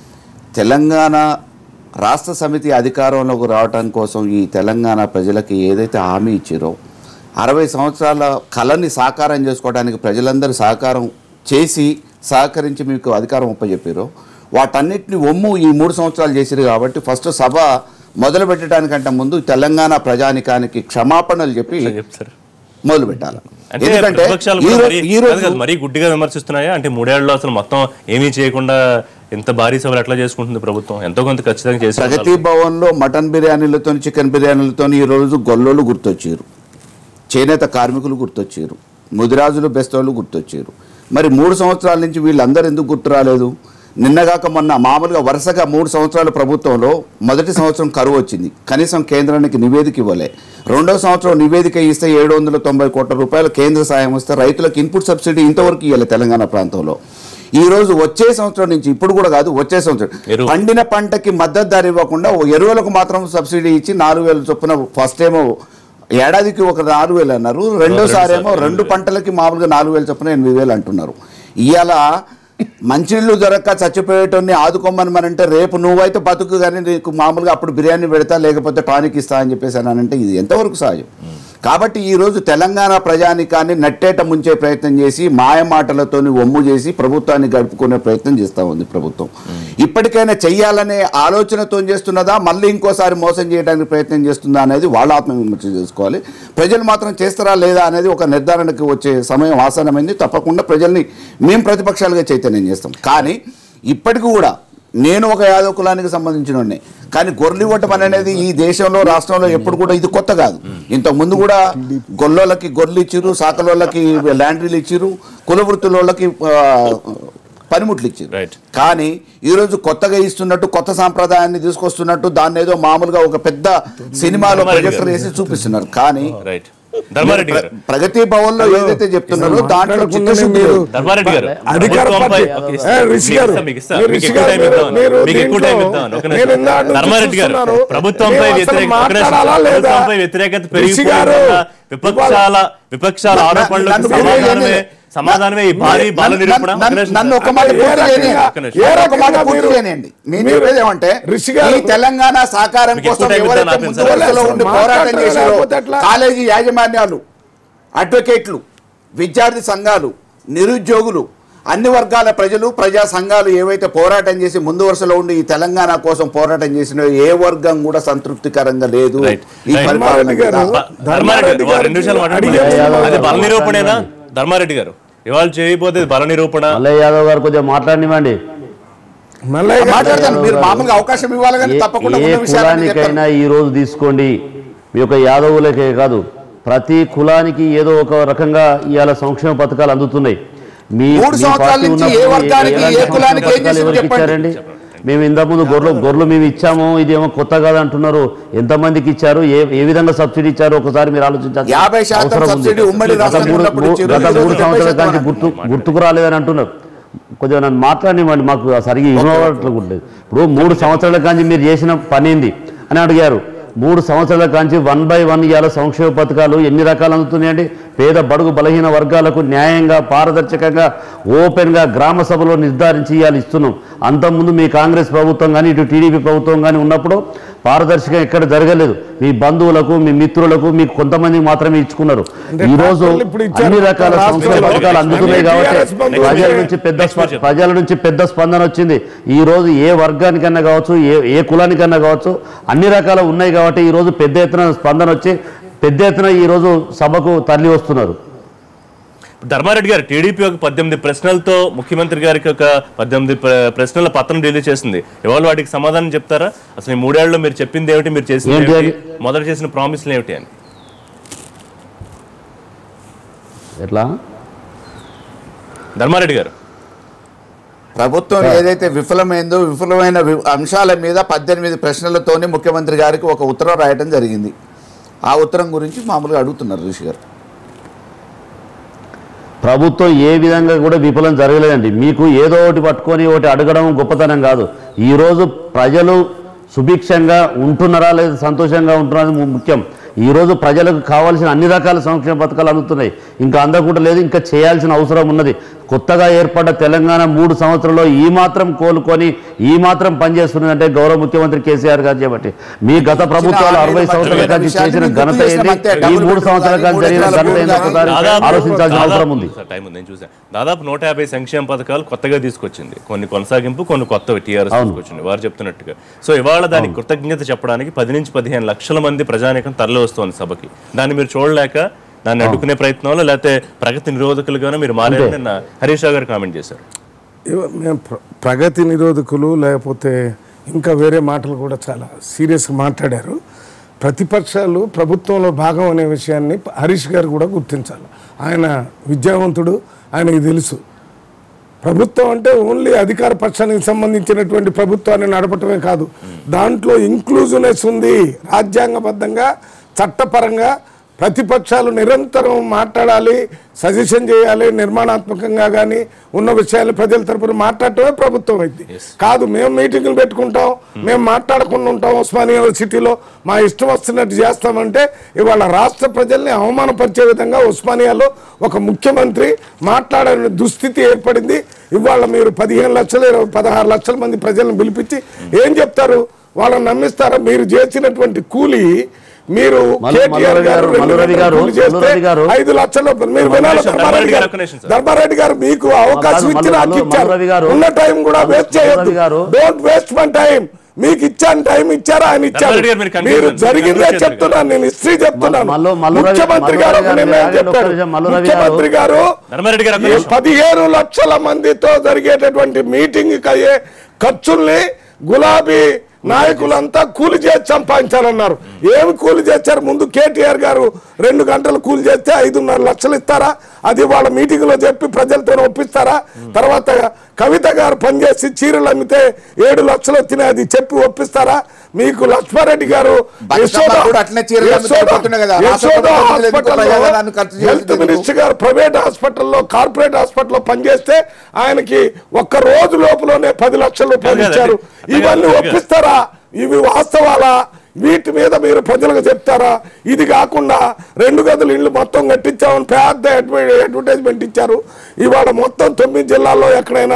తెలంగాణ రాష్ట్ర సమితి అధికారంలోకి రావటం కోసం ఈ తెలంగాణ ప్రజలకి ఏదైతే హామీ ఇచ్చారో అరవై సంవత్సరాల కళని సాకారం చేసుకోవడానికి ప్రజలందరూ సహకారం చేసి సహకరించి మీకు అధికారం ఒప్పచెప్పారో వాటన్నిటిని ఒమ్ము ఈ మూడు సంవత్సరాలు చేసిరు కాబట్టి ఫస్ట్ సభ మొదలు పెట్టడానికంటే ముందు తెలంగాణ ప్రజానికానికి క్షమాపణలు చెప్పి చెప్తారు మొదలు పెట్టాలి అంటే ఎందుకంటే ప్రతిపక్షాలు ఈ కూడా రో- మరీ- ఈ రోజు కాదు కాదు, మరీ గుడ్డిగా విమర్శిస్తున్నాయా అంటే మూడేళ్లలో అసలు మొత్తం ఏమీ చేయకుండా ఇంత భారీ సభలు ఎట్లా చేసుకుంటుంది ప్రభుత్వం ఎంతో కొంత ఖచ్చితంగా చేసి ప్రగతి భవన్లో మటన్ బిర్యానీలతో చికెన్ బిర్యానీలతో ఈ రోజు గొల్లోళ్ళు గుర్తొచ్చారు చేనేత కార్మికులు గుర్తొచ్చారు ముదిరాజులు బెస్తోళ్ళు గుర్తొచ్చారు మరి మూడు సంవత్సరాల నుంచి వీళ్ళందరూ ఎందుకు గుర్తు రాలేదు నిన్నగాక మొన్న మామూలుగా వరుసగా మూడు సంవత్సరాల ప్రభుత్వంలో మొదటి సంవత్సరం కరువు వచ్చింది కనీసం కేంద్రానికి నివేదిక ఇవ్వలే రెండో సంవత్సరం నివేదిక ఇస్తే ఏడు వందల తొంభై కోట్ల రూపాయల కేంద్ర సాయం వస్తే రైతులకు ఇన్పుట్ సబ్సిడీ ఇంతవరకు ఇవ్వలే తెలంగాణ ప్రాంతంలో ఈ రోజు వచ్చే సంవత్సరం నుంచి ఇప్పుడు కూడా కాదు వచ్చే సంవత్సరం ఎరువు. పండిన పంటకి మద్దతు ధర ఇవ్వకుండా ఓ ఎరువులకు మాత్రం సబ్సిడీ ఇచ్చి నాలుగు వేల చొప్పున ఫస్ట్ ఏమో ఏడాదికి ఒక నాలుగు వేలు అన్నారు రెండోసారి ఏమో రెండు పంటలకి మామూలుగా నాలుగు వేలు చొప్పున ఎనిమిది వేలు అంటున్నారు ఇవాళ మంచిళ్ళు దొరక్క చచ్చిపోయేటోన్ని ఆదుకోమని మన అంటే రేపు నువ్వైతే బతుకు కానీ నీకు మామూలుగా అప్పుడు బిర్యానీ పెడతా లేకపోతే టానిక్ ఇస్తా అని చెప్పేసి అని అంటే ఇది ఎంతవరకు సహజం కాబట్టి ఈరోజు తెలంగాణ ప్రజానికాన్ని నట్టేట ముంచే ప్రయత్నం చేసి మాయ మాటలతోని ఒమ్ము చేసి ప్రభుత్వాన్ని గడుపుకునే ప్రయత్నం చేస్తూ ఉంది ప్రభుత్వం ఇప్పటికైనా చెయ్యాలనే ఆలోచనతో చేస్తున్నదా మళ్ళీ ఇంకోసారి మోసం చేయడానికి ప్రయత్నం చేస్తుందా అనేది వాళ్ళ ఆత్మవిమర్శ చేసుకోవాలి ప్రజలు మాత్రం చేస్తారా లేదా అనేది ఒక నిర్ధారణకు వచ్చే సమయం ఆసనమైంది తప్పకుండా ప్రజల్ని మేము ప్రతిపక్షాలుగా చైతన్యం చేస్తాం కానీ ఇప్పటికి కూడా నేను ఒక యాదవ కులానికి సంబంధించిన కానీ గొర్రెలు ఇవ్వటం అనేది ఈ దేశంలో రాష్ట్రంలో ఎప్పుడు కూడా ఇది కొత్త కాదు ఇంతకు ముందు కూడా గొల్లోళ్ళకి గొర్రెలు ఇచ్చిర్రు సాకలోళ్ళకి ల్యాండ్రీలు ఇచ్చిర్రు కుల వృత్తులోళ్ళకి ఆ, పనిముట్లు ఇచ్చారు Right. కానీ ఈరోజు కొత్తగా ఇస్తున్నట్టు కొత్త సాంప్రదాయాన్ని తీసుకొస్తున్నట్టు దాన్ని ఏదో మామూలుగా ఒక పెద్ద సినిమాలో ప్రొజెక్టర్ వేసి చూపిస్తున్నారు కానీ రైట్ ధర్మారెడ్డి గారు ప్రగతి భవన్ లో ఏదైతే చెప్తున్నారో దాంట్లో మాట్లాడకుండానే చిత్తశుద్ధి మీరు- లేదు. ధర్మారెడ్డి గారు అధికార ప్రభుత్వంపై- పార్టీ- ఓకే, ఏ, ఇస్తా. రిషి మీకు గారు, ఇస్తా, మీకు ఇస్తా. మీరు మీకు రిషి ఎక్కువ గారు, టైం ఇద్దాం. మీరు మీకు ఎక్కువ టైం దీంట్లో- ఇద్దాం. ఒక మీరు నిమిషం. ఇందాక నుంచి ధర్మారెడ్డి గారు చూస్తున్నారు. ప్రభుత్వంపై మేము అసలు వ్యతిరేక ఒక నిమిషం. మాట్లాడాలా లేదా? ప్రభుత్వంపై వ్యతిరేకత రిషి గారు, పెరిగిపోయిన విపక్షాల విపక్షాల నన్ను- ఆరోపణలకు నన్ను సమాధానమే మీరు- సమాధానమే ఈ భారీ బాల నన్ను- నిరూపణ ఒక నన్ను- నిమిషం. నన్ను ఒక మాట ఏ పూర్తి రకంగా- చేయనియండి. ఏ నన్ను ఒక మాట రకంగా పూర్తి మీరు- చేయనియండి. నేను మీరు- చెప్పేది ఏమంటే రిషి గారు- ఈ తెలంగాణ సాకారం మీకు కోసం ఎక్కువ టైం ఎవరైతే ఇద్దాం, ముందు ఆపేసి వరుసలో ఉండి పోరాటం మాట్లాడతారు, చేశారో లేకపోతే ఎట్లా? కాలేజీ యాజమాన్యాలు అడ్వకేట్లు విద్యార్థి సంఘాలు నిరుద్యోగులు అన్ని వర్గాల ప్రజలు ప్రజా సంఘాలు ఏవైతే పోరాటం చేసి ముందు వరుసలో ఉండి ఈ తెలంగాణ కోసం పోరాటం చేసిన ఏ వర్గం కూడా సంతృప్తికరంగా లేదు Right. ఈ Right. పరిపాలన ధర్మారెడ్డి గారు- మీద. బ- ధర్మారెడ్డి గారు, రెండు నిమిషాలు అడిగే మాట్లాడండి ముందు అది బల నిరూపణేనా ధర్మారెడ్డి గారు ఇవాళ చేయబోతే బల నిరూపణ మల్లయ్య యాదవ్ గారు కొద్దిగా మాట్లాడినివ్వండి మల్లయ్య గారు మాట్లాడతాను మీరు మామూలుగా అవకాశం ఇవ్వాలి కానీ ఏ- తప్పకుండా ఏ ఉన్న విషయాలన్నీ చెప్తాను. కులానికైనా ఈ రోజు తీసుకోండి మీ యొక్క యాదవులకే కాదు ప్రతి కులానికి ఏదో ఒక రకంగా ఇవాళ సంక్షేమ పథకాలు అందుతున్నాయి మీ మూడు మీ సంవత్సరాల పార్టీ నుంచి ఉన్నప్పుడు ఏ వర్గానికి, ఎలాంటి ఏ కులానికి ఏం సంక్షేమ పథకాలు చేసిందో ఎవరికి చెప్పండి. ఇచ్చారండి మేము ఇంతకుముందు గొర్రెలు గొర్రెలు మేము ఇచ్చాము ఇదేమో కొత్త కాదు అంటున్నారు ఎంతమందికి ఇచ్చారు ఏ ఏ విధంగా సబ్సిడీ ఇచ్చారు ఒకసారి మీరు ఆలోచించాలి యాభై శాతం సబ్సిడీ ఉమ్మడి గత రాష్ట్రంలో మూడు ఉన్నప్పుడు మూ- ఇచ్చారు. గత ఈరోజు మూడు డెబ్బై సంవత్సరాల శాతం కానీ గుర్తు గుర్తుకు రాలేదని అంటున్నారు కొద్దిగా నన్ను మాట్లాడివ్వండి మాకు సరిగ్గా ఇవ్వట్లేదు ఇప్పుడు మూడు సంవత్సరాల కాంచి మీరు చేసిన పని ఏంది అని అడిగారు మూడు సంవత్సరాల కాంచి వన్ బై వన్ ఇవాళ సంక్షేమ పథకాలు ఎన్ని రకాలు అందుతున్నాయండి పేద బడుగు బలహీన వర్గాలకు న్యాయంగా పారదర్శకంగా ఓపెన్గా గ్రామ సభలో నిర్ధారించి ఇవాళ ఇస్తున్నాం అంతకుముందు మీ కాంగ్రెస్ ప్రభుత్వం కానీ ఇటు టీడీపీ ప్రభుత్వం కానీ ఉన్నప్పుడు పారదర్శకంగా ఎక్కడ జరగలేదు మీ బంధువులకు మీ మిత్రులకు మీకు కొంతమందికి మాత్రమే ఇచ్చుకున్నారు ఈ రోజు ట్రాక్టర్లు ఇప్పుడు ఇచ్చారు. అన్ని రకాల రాష్ట్రంలో సంక్షేమ పథకాలు అందుతున్నాయి కాబట్టి TRS బంధువులు ప్రజల నుంచి పెద్ద స్ప- ప్రజల నుంచి పెద్ద స్పందన వచ్చింది ఈ రోజు ఏ వర్గానికన్నా కావచ్చు ఏ ఏ కులానికన్నా కావచ్చు అన్ని రకాల ఉన్నాయి కాబట్టి ఈ రోజు పెద్ద ఎత్తున స్పందన వచ్చి పెద్ద ఎత్తున ఈ రోజు సభకు తరలి వస్తున్నారు ధర్మారెడ్డి గారు టీడీపీ ఒక పద్దెనిమిది ప్రశ్నలతో ముఖ్యమంత్రి గారికి ఒక పద్దెనిమిది ప్ర- ప్రశ్నల పత్రం రిలీజ్ చేసింది ఇవాళ వాటికి సమాధానం చెప్తారా అసలు ఈ మూడేళ్లలో మీరు చెప్పింది ఏమిటి మీరు చేసింది ఏంటి ఏమిటి? మొదట చేసిన ప్రామిస్లు ఏమిటి అని ఎట్లా ధర్మారెడ్డి గారు ప్రభుత్వం ఏదైతే విఫలమైందో విఫలమైన వి- అంశాల మీద పద్దెనిమిది ప్రశ్నలతోనే ముఖ్యమంత్రి గారికి ఒక ఉత్తరం రాయడం జరిగింది ఆ ఉత్తరం గురించి మామూలుగా అడుగుతున్నారు ఋషి గారు ప్రభుత్వం ఏ విధంగా కూడా విఫలం జరగలేదండి మీకు ఏదో ఒకటి పట్టుకొని ఒకటి అడగడం గొప్పతనం కాదు ఈరోజు ప్రజలు సుభిక్షంగా ఉంటున్నారా లేదా సంతోషంగా ఉంటున్నారా ము- ముఖ్యం ఈరోజు ప్రజలకు కావాల్సిన అన్ని రకాల సంక్షేమ పథకాలు అందుతున్నాయి ఇంకా అందకుండా లేదు ఇంకా చేయాల్సిన అవసరం ఉన్నది కొత్తగా ఏర్పడ్డ తెలంగాణ మూడు సంవత్సరంలో ఈ మాత్రం కోలుకొని ఈ మాత్రం పనిచేస్తున్నదంటే గౌరవ ముఖ్యమంత్రి కేసీఆర్ గారు చేపట్టి మీ గత ప్రభుత్వాలు అరవై సంవత్సరాల కాంచి చేసిన ఘనత ఏంటి ఈ మూడు సంవత్సరాల కాంచి జరిగిన ఘనత ఏంటి ఒకసారి ఆలోచించాల్సిన అవసరం ఉంది సార్, టైం ఉంది నేను చూసాను దాదాపు నూట యాభై సంక్షేమ పథకాలు కొత్తగా తీసుకొచ్చింది కొన్ని కొనసాగింపు కొన్ని కొత్తవి టీఆర్ఎస్ తీసుకొచ్చింది వారు చెప్తున్నట్టుగా సో ఇవాళ దానికి కృతజ్ఞత చెప్పడానికి పది నుంచి పదిహేను లక్షల మంది ప్రజానికం తరలి వస్తోంది సభకి దాన్ని మీరు చూడలేక దాన్ని అడ్డుకునే ప్రయత్నంలో లేకపోతే ప్రగతి నిరోధకులుగానే మీరు మారారని నిన్న హరీష్ రావు గారు కామెంట్ చేశారు ఇవ- మేము ప్ర- ప్రగతి నిరోధకులు లేకపోతే ఇంకా వేరే మాటలు కూడా చాలా సీరియస్గా మాట్లాడారు ప్రతిపక్షాలు ప్రభుత్వంలో భాగం అనే విషయాన్ని హరీష్ గారు కూడా గుర్తించాలి ఆయన విద్యావంతుడు ఆయనకి తెలుసు ప్రభుత్వం అంటే ఓన్లీ అధికార పక్షానికి సంబంధించినటువంటి ప్రభుత్వాన్ని నడపటమే కాదు దాంట్లో ఇంక్లూజివ్నెస్ ఉంది రాజ్యాంగబద్ధంగా చట్టపరంగా ప్రతిపక్షాలు నిరంతరం మాట్లాడాలి సజెషన్ చేయాలి నిర్మాణాత్మకంగా కానీ ఉన్న విషయాలు ప్రజల తరపున మాట్లాడటమే ప్రభుత్వం అయింది కాదు మేము మీటింగులు పెట్టుకుంటాం మేము మాట్లాడకుండా ఉంటాం ఉస్మానియా యూనివర్సిటీలో మా ఇష్టం వస్తున్నట్టు చేస్తామంటే ఇవాళ రాష్ట్ర ప్రజల్ని అవమానపరిచే విధంగా ఉస్మానియాలో ఒక ముఖ్యమంత్రి మాట్లాడని దుస్థితి ఏర్పడింది ఇవాళ మీరు పదిహేను లక్షలు ఇరవై పదహారు లక్షల మంది ప్రజలను పిలిపించి ఏం చెప్తారు వాళ్ళని నమ్మిస్తారా మీరు చేసినటువంటి కూలి మీరు మల్లు- కేటీఆర్ మల్లు గారు గారు, రెండు మల్లు రవి గంటలు గారు, కూలి చేస్తే మల్లు రవి గారు. ఐదు లక్షలు మీరు వినాలి నిమిషం, ధర్మారెడ్డి గారు ఒక్క నిమిషం, సార్. ధర్మారెడ్డి గారు మీకు అవకాశం మల్లు- ఇచ్చి నాకు మల్లు- ఇచ్చారు మల్లు రవి గారు. ఉన్న టైం కూడా మల్లు- వేస్ట్ మల్లు చేయొద్దు రవి గారు. డోంట్ వేస్ట్ మై టైం మీకు ఇచ్చాను టైం ఇచ్చారా ఆయన ఇచ్చారు ధర్మారెడ్డి గారు, మీరు conclude మీరు చేయండి. జరిగిందే conclude చెప్తున్నాను నేను హిస్టరీ చెప్తున్నాను మల్లు- మల్లు రవి- ముఖ్యమంత్రి మల్లు గారు రవి ఒక గారు నిర్ణయం ఆగండి, ఒక్క చెప్పారు నిమిషం, మల్లు రవి గారు. ముఖ్యమంత్రి గారు ధర్మారెడ్డి గారు ఒక్క ఈ నిమిషం. పదిహేను లక్షల మందితో జరిగేటటువంటి మీటింగ్ అయ్యే ఖర్చుల్ని గులాబీ నాయకులంతా కూలి చేసి సంపాదించాలన్నారు ఏమి కూలి చేశారు ముందు కేటీఆర్ గారు రెండు గంటలు కూలి చేస్తే ఐదున్నర లక్షలు ఇస్తారా అది వాళ్ళ మీటింగ్ లో చెప్పి ప్రజలతో ఒప్పిస్తారా తర్వాత కవిత గారు పనిచేసి చీరలు అమ్మితే ఏడు లక్షలు వచ్చినాయి అది చెప్పి ఒప్పిస్తారా మీకు లక్ష్మారెడ్డి గారు బతుకమ్మ యశోద- కూడా అట్లే చీరలు అమ్మితే యశోద- అయిపోతున్నాయి కదా. రాష్ట్ర యశోద ప్రభుత్వం ఎందుకు హాస్పిటల్లో ప్రజాధనాన్ని ఖర్చు చేస్తుంది హెల్త్ ఎందుకు? మినిస్టర్ గారు ప్రైవేట్ హాస్పిటల్లో కార్పొరేట్ హాస్పిటల్లో పనిచేస్తే ఆయనకి ఒక్క రోజు లోపలనే పది లక్షల రూపాయలు అట్లా ఇచ్చారు కాదు, అట్లా ఇవన్నీ కాదు. ఒప్పిస్తారా ఇవి వాస్తవాలా వీటి మీద మీరు ప్రజలకు చెప్తారా ఇది కాకుండా రెండు గదులు ఇల్లు మొత్తం కట్టించామని పెద్ద అడ్వ- అడ్వర్టైజ్మెంట్ ఇచ్చారు ఇవాళ మొత్తం తొమ్మిది జిల్లాల్లో ఎక్కడైనా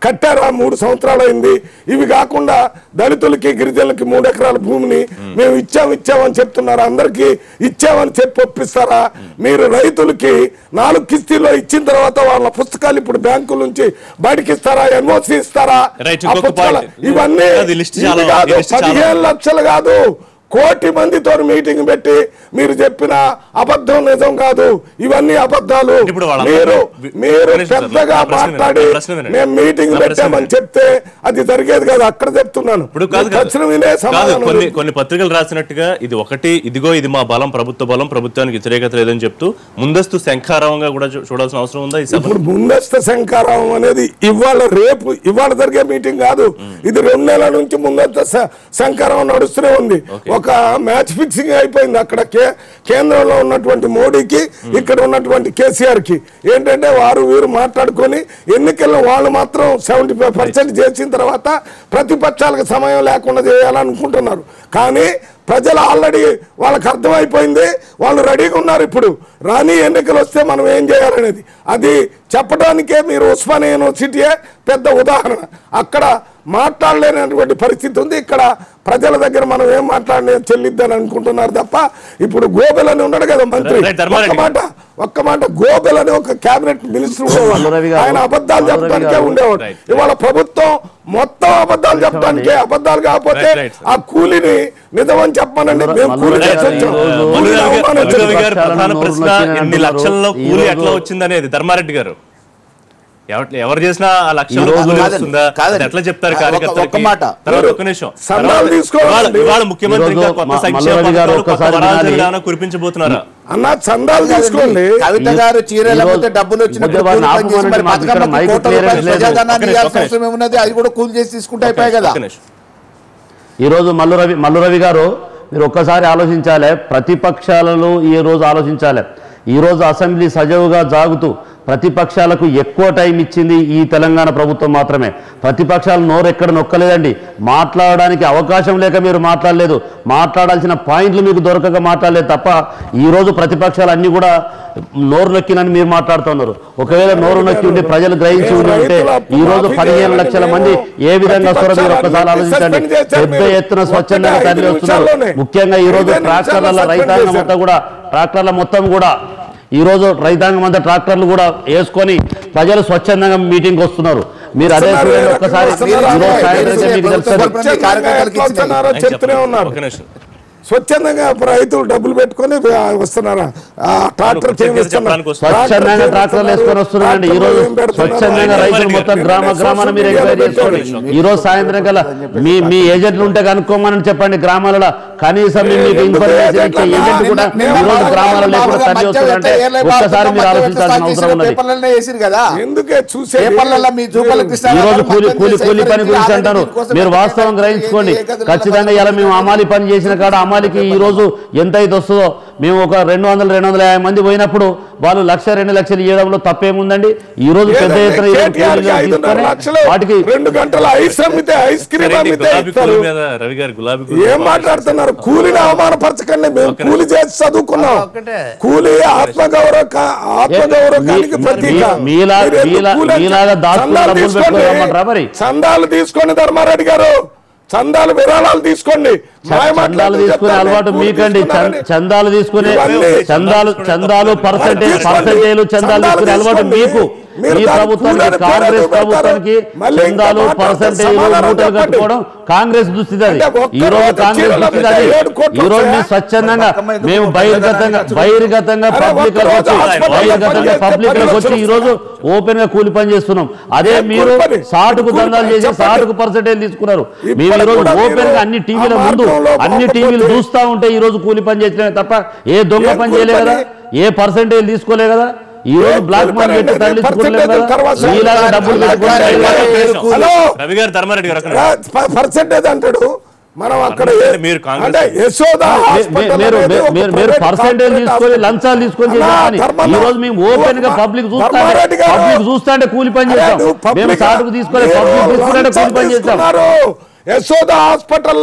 కట్టారా మూడు సంవత్సరాలు అయింది ఇవి కాకుండా దళితులకి గిరిజనులకి మూడు ఎకరాల భూమిని మేము ఇచ్చాం ఇచ్చామని చెప్తున్నారు అందరికి ఇచ్చామని చెప్పి ఒప్పిస్తారా మీరు రైతులకి నాలుగు కిస్తీల్లో ఇచ్చిన తర్వాత వాళ్ళ పుస్తకాలు ఇప్పుడు బ్యాంకుల నుంచి బయటకి ఇస్తారా ఎన్ఓసి ఇస్తారా Right, ఆ ఇంకొక పుస్తకాలు- point. ఇవన్నీ అది list ఇవి చాలా- కాదు ఈ list చాలా- పదిహేను లక్షలు కాదు కోటి మందితో మీటింగ్ పెట్టి మీరు చెప్పిన అబద్ధం నిజం కాదు ఇవన్నీ అబద్ధాలు ఇప్పుడు వాళ్ళ మీరు వి- మీరు వినండి సార్, పెద్దగా నా ప్రశ్న వినండి, మాట్లాడి నా ప్రశ్న వినండి. మేము మీటింగ్ నా ప్రశ్న పెట్టామని వినండి. చెప్తే అది జరిగేది కాదు అక్కడ చెప్తున్నాను ఇప్పుడు కాదు మీరు ప్రశ్న వినే కాదు సమాధానం కొన్ని లేదు. కొన్ని పత్రికలు రాసినట్టుగా ఇది ఒకటి ఇదిగో ఇది మా బలం ప్రభుత్వ బలం ప్రభుత్వానికి వ్యతిరేకత లేదని చెప్తూ ముందస్తు శంఖారావంగా కూడా చూ- చూడాల్సిన అవసరం ఉందా ఈ సభ ఇప్పుడు ముందస్తు శంకారావం అనేది ఇవాళ రేపు ఇవాళ జరిగే మీటింగ్ కాదు ఇది రెండు నెలల నుంచి ముందస్తు శ- శంకారావం నడుస్తూనే ఉంది ఒక మ్యాచ్ ఫిక్సింగ్ అయిపోయింది అక్కడ కే- కేంద్రంలో ఉన్నటువంటి మోడీకి ఇక్కడ ఉన్నటువంటి కేసీఆర్ కి ఏంటంటే వారు వీరు మాట్లాడుకొని ఎన్నికల్లో వాళ్ళు మాత్రం సెవెంటీ ఫైవ్ పర్సెంట్ చేసిన తర్వాత ప్రతిపక్షాలకు సమయం లేకుండా చేయాలనుకుంటున్నారు కానీ ప్రజలు ఆల్రెడీ వాళ్ళకి అర్థమైపోయింది వాళ్ళు రెడీగా ఉన్నారు ఇప్పుడు రాని ఎన్నికలు వస్తే మనం ఏం చేయాలనేది అది చెప్పడానికే మీరు ఉస్మానియా యూనివర్సిటీయే పెద్ద ఉదాహరణ అక్కడ మాట్లాడలేనటువంటి పరిస్థితి ఉంది ఇక్కడ ప్రజల దగ్గర మనం ఏం మాట్లాడలే చెల్లిద్దని అనుకుంటున్నారు తప్ప ఇప్పుడు గోబెల్ అని ఉన్నాడు కదా మంత్రి రైట్, ధర్మారెడ్డి ఒక్క మాట ఒక్క మాట గోబెల్ అని ఒక కేబినెట్ మినిస్టర్ ఉండేవాడు మల్లురవి గారు, ఆయన అబద్ధాలు మల్లురవి చెప్పడానికే గారు. ఉండేవాడు రైట్. ఇవాళ ప్రభుత్వం మొత్తం అబద్ధాలు చెప్పడానికే అబద్ధాలు కాకపోతే రైట్, రైట్, ఆ కూలిని నిజమని చెప్పమనండి మేము కూలి మల్లురవి చేసి గారు వచ్చాం ఈరోజు మల్లు కూలిని రవి గారు- అవమానించండి. మల్లు రవి గారు ప్రధాన నోరు ప్రశ్న నొక్కిన ఎన్ని అంటున్నారు. లక్షల్లో ఈ కూలి రోజు- ఎట్లా వచ్చింది అనేది ధర్మారెడ్డి గారు ఎవరు ఎవరు చేసినా ఆ లక్షల్లో ఈ రోజు కూలి కాదండి, వస్తుందా కాదండి. అది ఎట్లా చెప్తారు ఒక్క- కార్యకర్తలకి ఒక్క మాట. తర్వాత ఒక్క నిమిషం సంఘాలు తర్వాత తీసుకోవాలండి. ఇవాళ- ఇవాళ ముఖ్యమంత్రి ఇంకా ఈరోజు కొత్త మ- సంక్షేమ మల్లు రవి గారు పథకాలు, కొత్త ఒక్కసారి వరాలు వినాలి. ఏమైనా కురిపించబోతున్నారా అన్న చందాలు తీసుకోండి కవిత గారు చీర ఈ లేకపోతే రోజు డబ్బులు వచ్చినప్పుడు ఉద్యోగాలు కూలి పని చేసి ఆపుకోమని మరి మాకు ఇక్కడ బతుకమ్మకి మైకు కోట్ల క్లియరెన్స్ రూపాయలు లేదు. ప్రజాధనాన్ని ఒక్క నిమిషం, ఇవ్వాల్సిన ఒక్క అవసరం ఏమున్నది అది కూడా కూలి చేసి తీసుకుంటే అయిపోయాయి కదా ఒక్క నిమిషం. ఈరోజు మల్లు రవి మల్లు రవి గారు మీరు ఒక్కసారి ఆలోచించాలి ప్రతిపక్షాలలో ఈ రోజు ఆలోచించాలి ఈ రోజు అసెంబ్లీ సజావుగా జాగుతూ ప్రతిపక్షాలకు ఎక్కువ టైం ఇచ్చింది ఈ తెలంగాణ ప్రభుత్వం మాత్రమే ప్రతిపక్షాలు నోరు ఎక్కడ నొక్కలేదండి మాట్లాడడానికి అవకాశం లేక మీరు మాట్లాడలేదు మాట్లాడాల్సిన పాయింట్లు మీకు దొరకక మాట్లాడలేదు తప్ప ఈ రోజు ప్రతిపక్షాలు అన్ని కూడా నోరు నొక్కినని మీరు మాట్లాడుతున్నారు ఒకవేళ నోరు నొక్కి ఉండి ప్రజలు గ్రహించి ఉండి ఉంటే ఈ రోజు పదిహేను లక్షల మంది ఏ విధంగా వస్తారో మీరు ఒక్కసారి ఆలోచించండి పెద్ద ఎత్తున స్వచ్ఛందంగా తరలి వస్తున్నారు ముఖ్యంగా ఈ రోజు ట్రాక్టర్ల రైతాంగం అంతా కూడా ట్రాక్టర్ల మొత్తం కూడా ఈ రోజు రైతాంగం అంతా ట్రాక్టర్లు కూడా వేసుకొని ప్రజలు స్వచ్ఛందంగా మీటింగ్ వస్తున్నారు మీరు అదే చూడండి ఒక్కసారి ఈ రోజు సాయంత్రం అయితే మీకు తెలుస్తుంది ప్రభుత్వం కార్యకర్తలకు ఎట్లా వస్తున్నారో ఆయన చెప్తూనే చెప్పండి. ఉన్నారు ఒక్క నిమిషం. స్వచ్ఛందంగా రైతులు డబ్బులు పెట్టుకొని ఆ, వస్తున్నారా ఆ ట్రాక్టర్ అవును, ఏమి ఇస్తున్నారు? చెప్పడానికి వస్తున్నారు. స్వచ్ఛందంగా ట్రాక్టర్ ట్రాక్టర్లు వేసుకొని వస్తున్నారండి ఈ రోజు ట్రాక్టర్లు ఏం పెడుతున్నారు? స్వచ్ఛందంగా రైతులు మొత్తం గ్రామ గ్రామాన మీరు ఎంక్వైరీ చేసుకోండి ఈ రోజు సాయంత్రం కల్లా మీ మీ ఏజెంట్లు ఉంటే కనుక్కోమని చెప్పండి గ్రామాలలో కనీసం మేము మీకు ఇన్ఫర్మేషన్ ఇచ్చే ఏజెంట్ కూడా ఈ రోజు గ్రామాలలో లేకుండా తరలి వస్తున్నారంటే ఒక్కసారి మీరు ఆలోచించాల్సిన అవసరం ఉన్నది పేపర్లనే వేసిరు కదా ఎందుకే చూసే పేపర్లలో మీ జూపల్లి కృష్ణ ఈ రోజు కూలి కూలి కూలి పని గురించి అంటారు మీరు వాస్తవం గ్రహించుకోండి ఖచ్చితంగా ఇలా మేము అమాలి పని చేసిన కాడ అమాలికి ఈ రోజు ఎంత అయితే వస్తుందో మేము ఒక రెండు వందల రెండు వందల యాభై మంది పోయినప్పుడు వాళ్ళు లక్ష రెండు లక్షలు ఇవ్వడంలో తప్పేముందండి ఈ రోజు పెద్ద ఎత్తున ఈ రోజు కేటీఆర్ కి కూలీలు ఐదున్నర తీసుకొని లక్షలు వాటికి రెండు గంటల ఐస్ అమ్మితే ఐస్ క్రీమ్ సరే, అమ్మితే గులాబీ ఇస్తారు కూలి మీద రవి గారు గులాబీ కూలి ఏం మాట్లాడుతున్నారు కూలిని అవమానపరచకండి మేము కూలి చేసి చదువుకున్నాం కూలి ఆత్మగౌరవ కా- ఆత్మగౌరవానికి మీ- ప్రతీక మీ- మీలా- మీరు ఎందుకు మీలా- కూలి అంటే- మీలాగా దాచుకుని చందాలు డబ్బులు తీసుకోండి. పెట్టుకొని రమ్మంటారా మరి? చందాలు తీసుకొని ధర్మారెడ్డి గారు చందాలు విరాళాలు తీసుకోండి మాయ చందాలు మాటలు తీసుకునే చెప్తారు, అలవాటు కూలి మీకండి చం- తీసుకున్నారని. చందాలు తీసుకునే ఇవన్నీ చందాలు చందాలు పర్సెంటేజ్ తీసుకోండి. పర్సెంటేజ్ చందాలు చందాలు తీసుకునే అలవాటు తీసుకోండి. మీకు మీరు ఈ దాని ప్రభుత్వానికి కూలని కాంగ్రెస్ పేరెందుకు ప్రభుత్వానికి పెడతారు? మళ్ళీ ఇంకా చందాలు మాట్లాడతారు. పర్సెంటేజ్ సమాధానం మూటలు చెప్పండి. కట్టుకోవడం కాంగ్రెస్ దుస్థితి అది అంటే ఒక్క ఈ రోజు రోజు కాంగ్రెస్ చీరలు దుస్థితి అది ఏడు కోట్లు ఈ రోజు వస్తాయా? మేము స్వచ్ఛందంగా పక్కన ఎందుకు మేము పోతారు? బహిర్గతంగా బహిర్గతంగా అరే పబ్లిక్ ఒక్క రోజు వచ్చి హాస్పిటల్లో బహిర్గతంగా పని పబ్లిక్ చేస్తే వచ్చి ఈ రోజు ఓపెన్ గా కూలి పని చేస్తున్నాం అదే ఏం మీరు కూలి పని? సాటుకు కూలి దందాలు పని చేసి చెప్పండి. సాటుకు పర్సెంటేజ్ తీసుకున్నారు ఇప్పటికి మేము ఈ రోజు కూడా ఓపెన్ గా మీరు అన్ని టీవీల ఆ ముందు మార్గంలో అన్ని పోకపోతే టీవీలు చూస్తా ఉంటే ఈ రోజు కూలి పని చేసిన తప్ప ఏ దొంగ ఏం పని కూలి చేయలే కదా పని? ఏ పర్సెంటేజ్ తీసుకోలే కదా ఈ రోజు ఏం బ్లాక్ కూలి మనీ పని పెట్టి అంటే తరలించుకోలేదు percentage కదా తర్వాత మీలాగా డబ్బులు అలా పెట్టుకుంటే కాదు. అయిపోయి- హలో రవి గారు ధర్మారెడ్డి గారు అక్కడ పర్సెంటేజ్ అంటాడు మనం అక్కడ ఏ- అంటే మీరు కాంగ్రెస్ అంటే యశోద మీ- హాస్పిటల్ మీరు అనేది ఒక మీరు మీరు ప్రైవేట్ పర్సెంటేజ్ కార్పొరేట్ తీసుకొని హాస్పిటల్. లంచాలు తీసుకొని అన్నా, చేసే పని ధర్మన్న, ఈ రోజు మేము ఓపెన్ గా నువ్వు పబ్లిక్ ధర్మారెడ్డి చూస్తా గారు, పబ్లిక్ చూస్తాంటే కూలి పని అరే చేస్తాం నువ్వు మేము పబ్లిక్ సాటుకు తీసుకొని మీరు పబ్లిక్ తీసుకుంటే లంచం కూలి పని చేస్తాం తీసుకున్నారు. యశోద హాస్పిటల్లో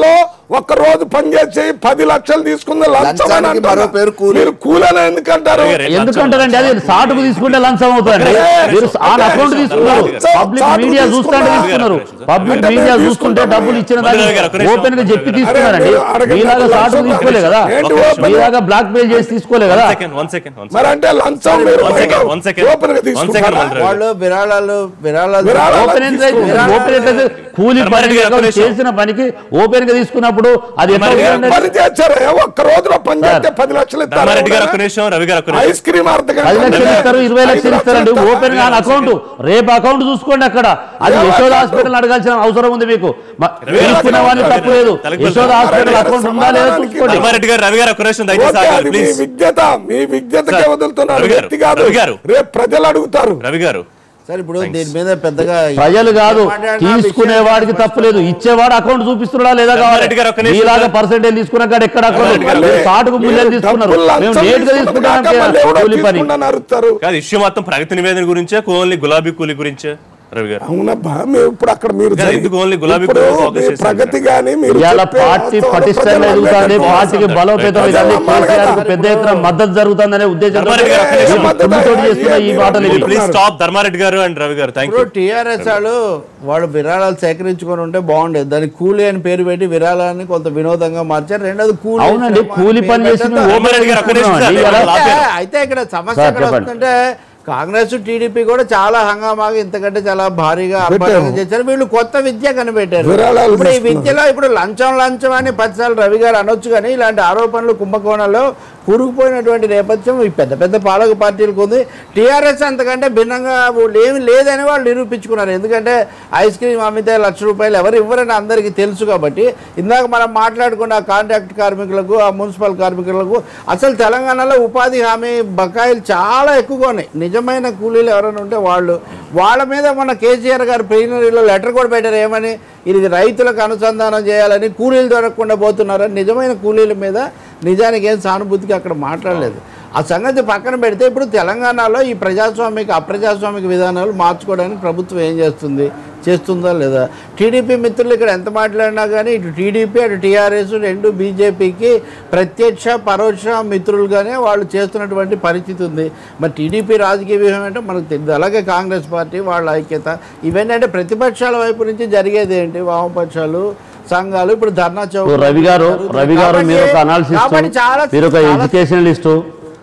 ఒక్క రోజు పనిచేసి పది లక్షలు తీసుకుంది లంచం అని లంచానికి అంటున్నా. మరో పేరు కూలీ. మీరు కూలని ఎందుకంటారు అలాగే రేపు ఎందుకంటారండి అది సాటుకు తీసుకుంటే లంచం అవుతుందండి మీరు ఆన్ అకౌంట్ తీసుకున్నారు లంచం పబ్లిక్ చాటుకు మీడియా చూస్తుంటే తీసుకున్నా. తీసుకున్నారు పబ్లిక్ అంటే మీడియా మేము చూస్తుంటే తీసుకుంటాం. డబ్బులు ఇచ్చిన మళ్ళీ దాన్ని గారు, ఒక నిమిషం. ఓపెన్ గా చెప్పి అరే, తీసుకున్నారండి మీరు అడగండి, మీలాగా లంచం సాటుకు కాదు. తీసుకోలే కదా ఏంటి ఒక ఓపెన్ మీలాగా బ్లాక్ మెయిల్ చేసి తీసుకోలే కదా one second one second one మరి అంటే లంచం మీరు One second, one second. Open గా One second, తీసుకుంటారా one second. వాళ్ళు విరాళాలు విరాళాలు విరాళాలు ఓపెన్ ఎంత తీసుకున్నారు. ఓపెన్ ఎంత కూలి పని ధర్మారెడ్డి గారు, ఒక నిమిషం. చేసిన పనికి ఓపెన్ గా తీసుకున్నప్పుడు అది ఎట్లా ధర్మారెడ్డి గారు, ఉందండి? పని చేశారా ఒక్క రోజులో పని చేస్తే పది లక్షలు ఇస్తారు ధర్మారెడ్డి గారు ఒక నిమిషం రవి గారు ఒక నిమిషం ఐస్ క్రీమ్ అర్ధ గంట పది లక్షలు ఉంటే ఇస్తారు ఇరవై ఐదు లక్షలు ఇస్తారండి ఇస్తారు. ఓపెన్ గా అకౌంట్ రేపు అకౌంట్ చూసుకోండి అక్కడ అది ఏ యశోద అకౌంట్? హాస్పిటల్ అడగాల్సిన అవసరం ఉంది మీకు మ- రవి గారు, తీసుకునే వాడిని రవి తప్పు లేదు తలకి యశోద వెళ్తారు. హాస్పిటల్ రవి అకౌంట్ గారు, ఉందా లేదా సమాధానానికి చూసుకోండి ధర్మారెడ్డి గారు రవి గారు ఒక నిమిషం దయచేసి ఓకే, ఆగాలి అది మీ ప్లీజ్ విజ్ఞత మీ విజ్ఞతకే సార్, వదులుతున్నారు రవి గారు, వ్యక్తి కాదు రవి గారు. రేపు ప్రజలు అడుగుతారు రవి గారు సార్ ఇప్పుడు దీని మీద పెద్దగా ప్రజలు కాదు మాట్లాడిన తీసుకునే విషయం వాడికి తప్పు లేదు ఇచ్చేవాడు అకౌంట్ చూపిస్తున్నాడా లేదా కావాలి ధర్మారెడ్డి గారు ఒక్క నిమిషం మీలాగా సార్. పర్సెంటేజ్ తీసుకున్న కాడ ఎక్కడ ధర్మారెడ్డి గారు, అకౌంట్ సాటుకు మూల్యం మీరు తీసుకున్నారు డబ్బులు మేము లంచం నేట్ గా తీసుకున్న తీసుకుంటాం కాక మళ్ళీ ఎవడో కూలి పని తీసుకుంటాను అరుస్తారు కాదు ఇష్యూ మొత్తం ప్రగతి నివేదన గురించే ఓన్లీ గులాబీ కూలి గురించే రవి గారు అవునబ్బా మేము ఇప్పుడు అక్కడ మీరు కానీ జరిగి- ఎందుకు ఓన్లీ గులాబీ ఇప్పుడు కలర్ ఫోకస్ మీ చేశారు ప్రగతి గాని మీరు ఇవాళ చెప్పే పార్టీ వాస్తవాలు పటిష్టంగా ప్రజలు ఎదుగుతుంది నమ్మేటట్టు పార్టీకి బలోపేతం ప్రజలు అవుతుంది నమ్మాలి కేసీఆర్ కదా. పెద్ద ఎత్తున మద్దతు జరుగుతుందనే ఉద్దేశంతో ధర్మారెడ్డి గారు, ఒక్క నిమిషం. కుటుంబంతో చేస్తున్న ఈ మాటలు ఇవి. ప్లీజ్ స్టాప్ ధర్మారెడ్డి గారు అండ్ రవి గారు థ్యాంక్ యూ ఇప్పుడు టీఆర్ఎస్ వాళ్ళు వాళ్ళు విరాళాలు సేకరించుకొని ఉంటే బాగుండేది దానికి కూలీ అని పేరు పెట్టి విరాళాన్ని కొంత వినోదంగా మార్చారు రెండోది కూలీ అవునండి కూలి పని చేసి మేము ఓపెన్ ధర్మారెడ్డి గారు, ఒక్క నిమిషం సార్. తీసుకున్నామండి. ఇలా లాభం. అయితే- అయితే ఇక్కడ సమస్య సార్, ఎక్కడ చెప్పండి. వస్తుందంటే కాంగ్రెస్ టీడీపీ కూడా చాలా హంగామాగా ఇంతకంటే చాలా భారీగా పెట్టారు. ఆర్భాటంగా చేశారు వీళ్ళు కొత్త విద్య కనిపెట్టారు విరాళాలు ఇప్పుడు ఈ తీసుకున్నారు. విద్యలో ఇప్పుడు లంచం లంచం అని పదిసార్లు రవి గారు అనొచ్చు కానీ ఇలాంటి ఆరోపణలు కుంభకోణంలో కూరుకుపోయినటువంటి నేపథ్యం ఈ పెద్ద పెద్ద పాలక పార్టీలకు ఉంది టీఆర్ఎస్ అంతకంటే భిన్నంగా వాళ్ళు ఏమి లేదని వాళ్ళు నిరూపించుకున్నారు ఎందుకంటే ఐస్ క్రీమ్ అమ్మితే లక్ష రూపాయలు ఎవరు ఇవ్వరని అందరికీ తెలుసు కాబట్టి ఇందాక మనం మాట్లాడుకున్న ఆ కాంట్రాక్ట్ కార్మికులకు ఆ మున్సిపల్ కార్మికులకు అసలు తెలంగాణలో ఉపాధి హామీ బకాయిలు చాలా ఎక్కువగా ఉన్నాయి నిజమైన కూలీలు ఎవరైనా ఉంటే వాళ్ళు వాళ్ళ మీద మన కేసీఆర్ గారు ప్లీనరీలో లెటర్ కూడా పెట్టారు ఏమని ఇది రైతులకు అనుసంధానం చేయాలని కూలీలు దొరకకుండా పోతున్నారని నిజమైన కూలీల మీద నిజానికి ఏం సానుభూతికి అక్కడ మాట్లాడలేదు ఆ సంగతి పక్కన పెడితే ఇప్పుడు తెలంగాణలో ఈ ప్రజాస్వామిక అప్రజాస్వామిక విధానాలు మార్చుకోవడానికి ప్రభుత్వం ఏం చేస్తుంది చేస్తుందా లేదా టీడీపీ మిత్రులు ఇక్కడ ఎంత మాట్లాడినా కానీ ఇటు టీడీపీ అటు టీఆర్ఎస్ రెండు బీజేపీకి ప్రత్యక్ష పరోక్ష మిత్రులుగానే వాళ్ళు చేస్తున్నటువంటి పరిస్థితి ఉంది మరి టీడీపీ రాజకీయ వ్యూహం ఏంటో మనకు తెలియదు అలాగే కాంగ్రెస్ పార్టీ వాళ్ళ ఐక్యత ఇవన్నీ అంటే ప్రతిపక్షాల వైపు నుంచి జరిగేది ఏంటి వామపక్షాలు సంఘాలు ఇప్పుడు ధర్నా చౌక్ ఓ రవి గారు రవి గారు కాబట్టి- మీరు ఒక అనాలిసిస్ కాబట్టి చాలా మీరు ఒక చాలా ఎడ్యుకేషనలిస్ట్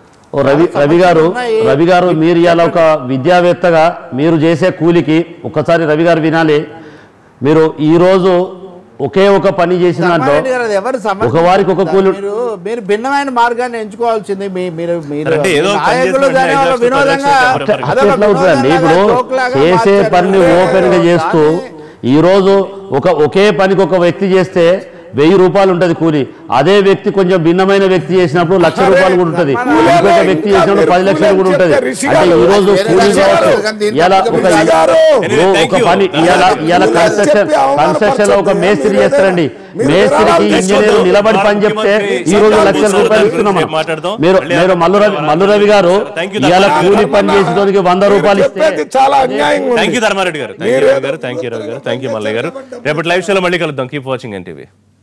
ఓ రవి రవి గారు ఉన్నాయి. రవి గారు మీరు ఇలా ఒక విద్యావేత్తగా మీరు చేసే కూలికి ఒక్కసారి రవి గారు వినాలి మీరు ఈ రోజు ఒకే ఒక పని చేసిన దాంట్లో ధర్మారెడ్డి గారు, అది ఎవరు సమస్య ఒక వారికి ఒక కూలి మీరు మీరు భిన్నమైన మార్గాన్ని ఎంచుకోవాల్సింది మీ- మీరు మీరు అంటే ఏదో ఒక పని నాయకులు చేస్తున్న దాన్ని ఐదు ఒక లక్షల వినోదంగా పది లక్షల అట్లా అదొక ఎట్లా అవుతుందండి ఇప్పుడు వినోదంలాగా, జోక్లాగా చేసే మార్చారు. పనిని ఓపెన్ గా చేస్తూ దాన్ని- ఈ రోజు ఒక ఒకే పనికి ఒక వ్యక్తి చేస్తే వెయ్యి రూపాయలు ఉంటది కూలి అదే వ్యక్తి కొంచెం భిన్నమైన వ్యక్తి చేసినప్పుడు లక్ష రూపాయలు కూడా ఉంటది ఇంకొక వ్యక్తి చేసినప్పుడు పది లక్షలు కూడా ఉంటది అంటే ఈ రోజు కూలీ కావచ్చు ఇలా ఒక ఇప్పుడు ఒక పని ఇవాళ ఇవాళ కన్స్ట్రక్షన్ కన్స్ట్రక్షన్ లో ఒక మేస్త్రి చేస్తారండి మేస్త్రికి ఇంజనీర్ నిలబడి పని చెప్తే ఈ రోజు లక్షల రూపాయలు ఇస్తున్నాం మీరు మీరు మల్లు రవి మల్లు రవి గారు ఇవాళ కూలి పని చేసేదానికి వంద రూపాయలు ఇస్తే చెప్పేది చాలా అన్యాయంగా ఉంది. థ్యాంక్ యూ ధర్మారెడ్డి గారు థ్యాంక్ యూ రవి గారు థ్యాంక్ యూ రవి గారు థ్యాంక్ యూ మల్లయ్య గారు రేపటి లైవ్ షోలో మళ్ళీ కలుద్దాం కీప్ వాచింగ్ ఎన్టీవీ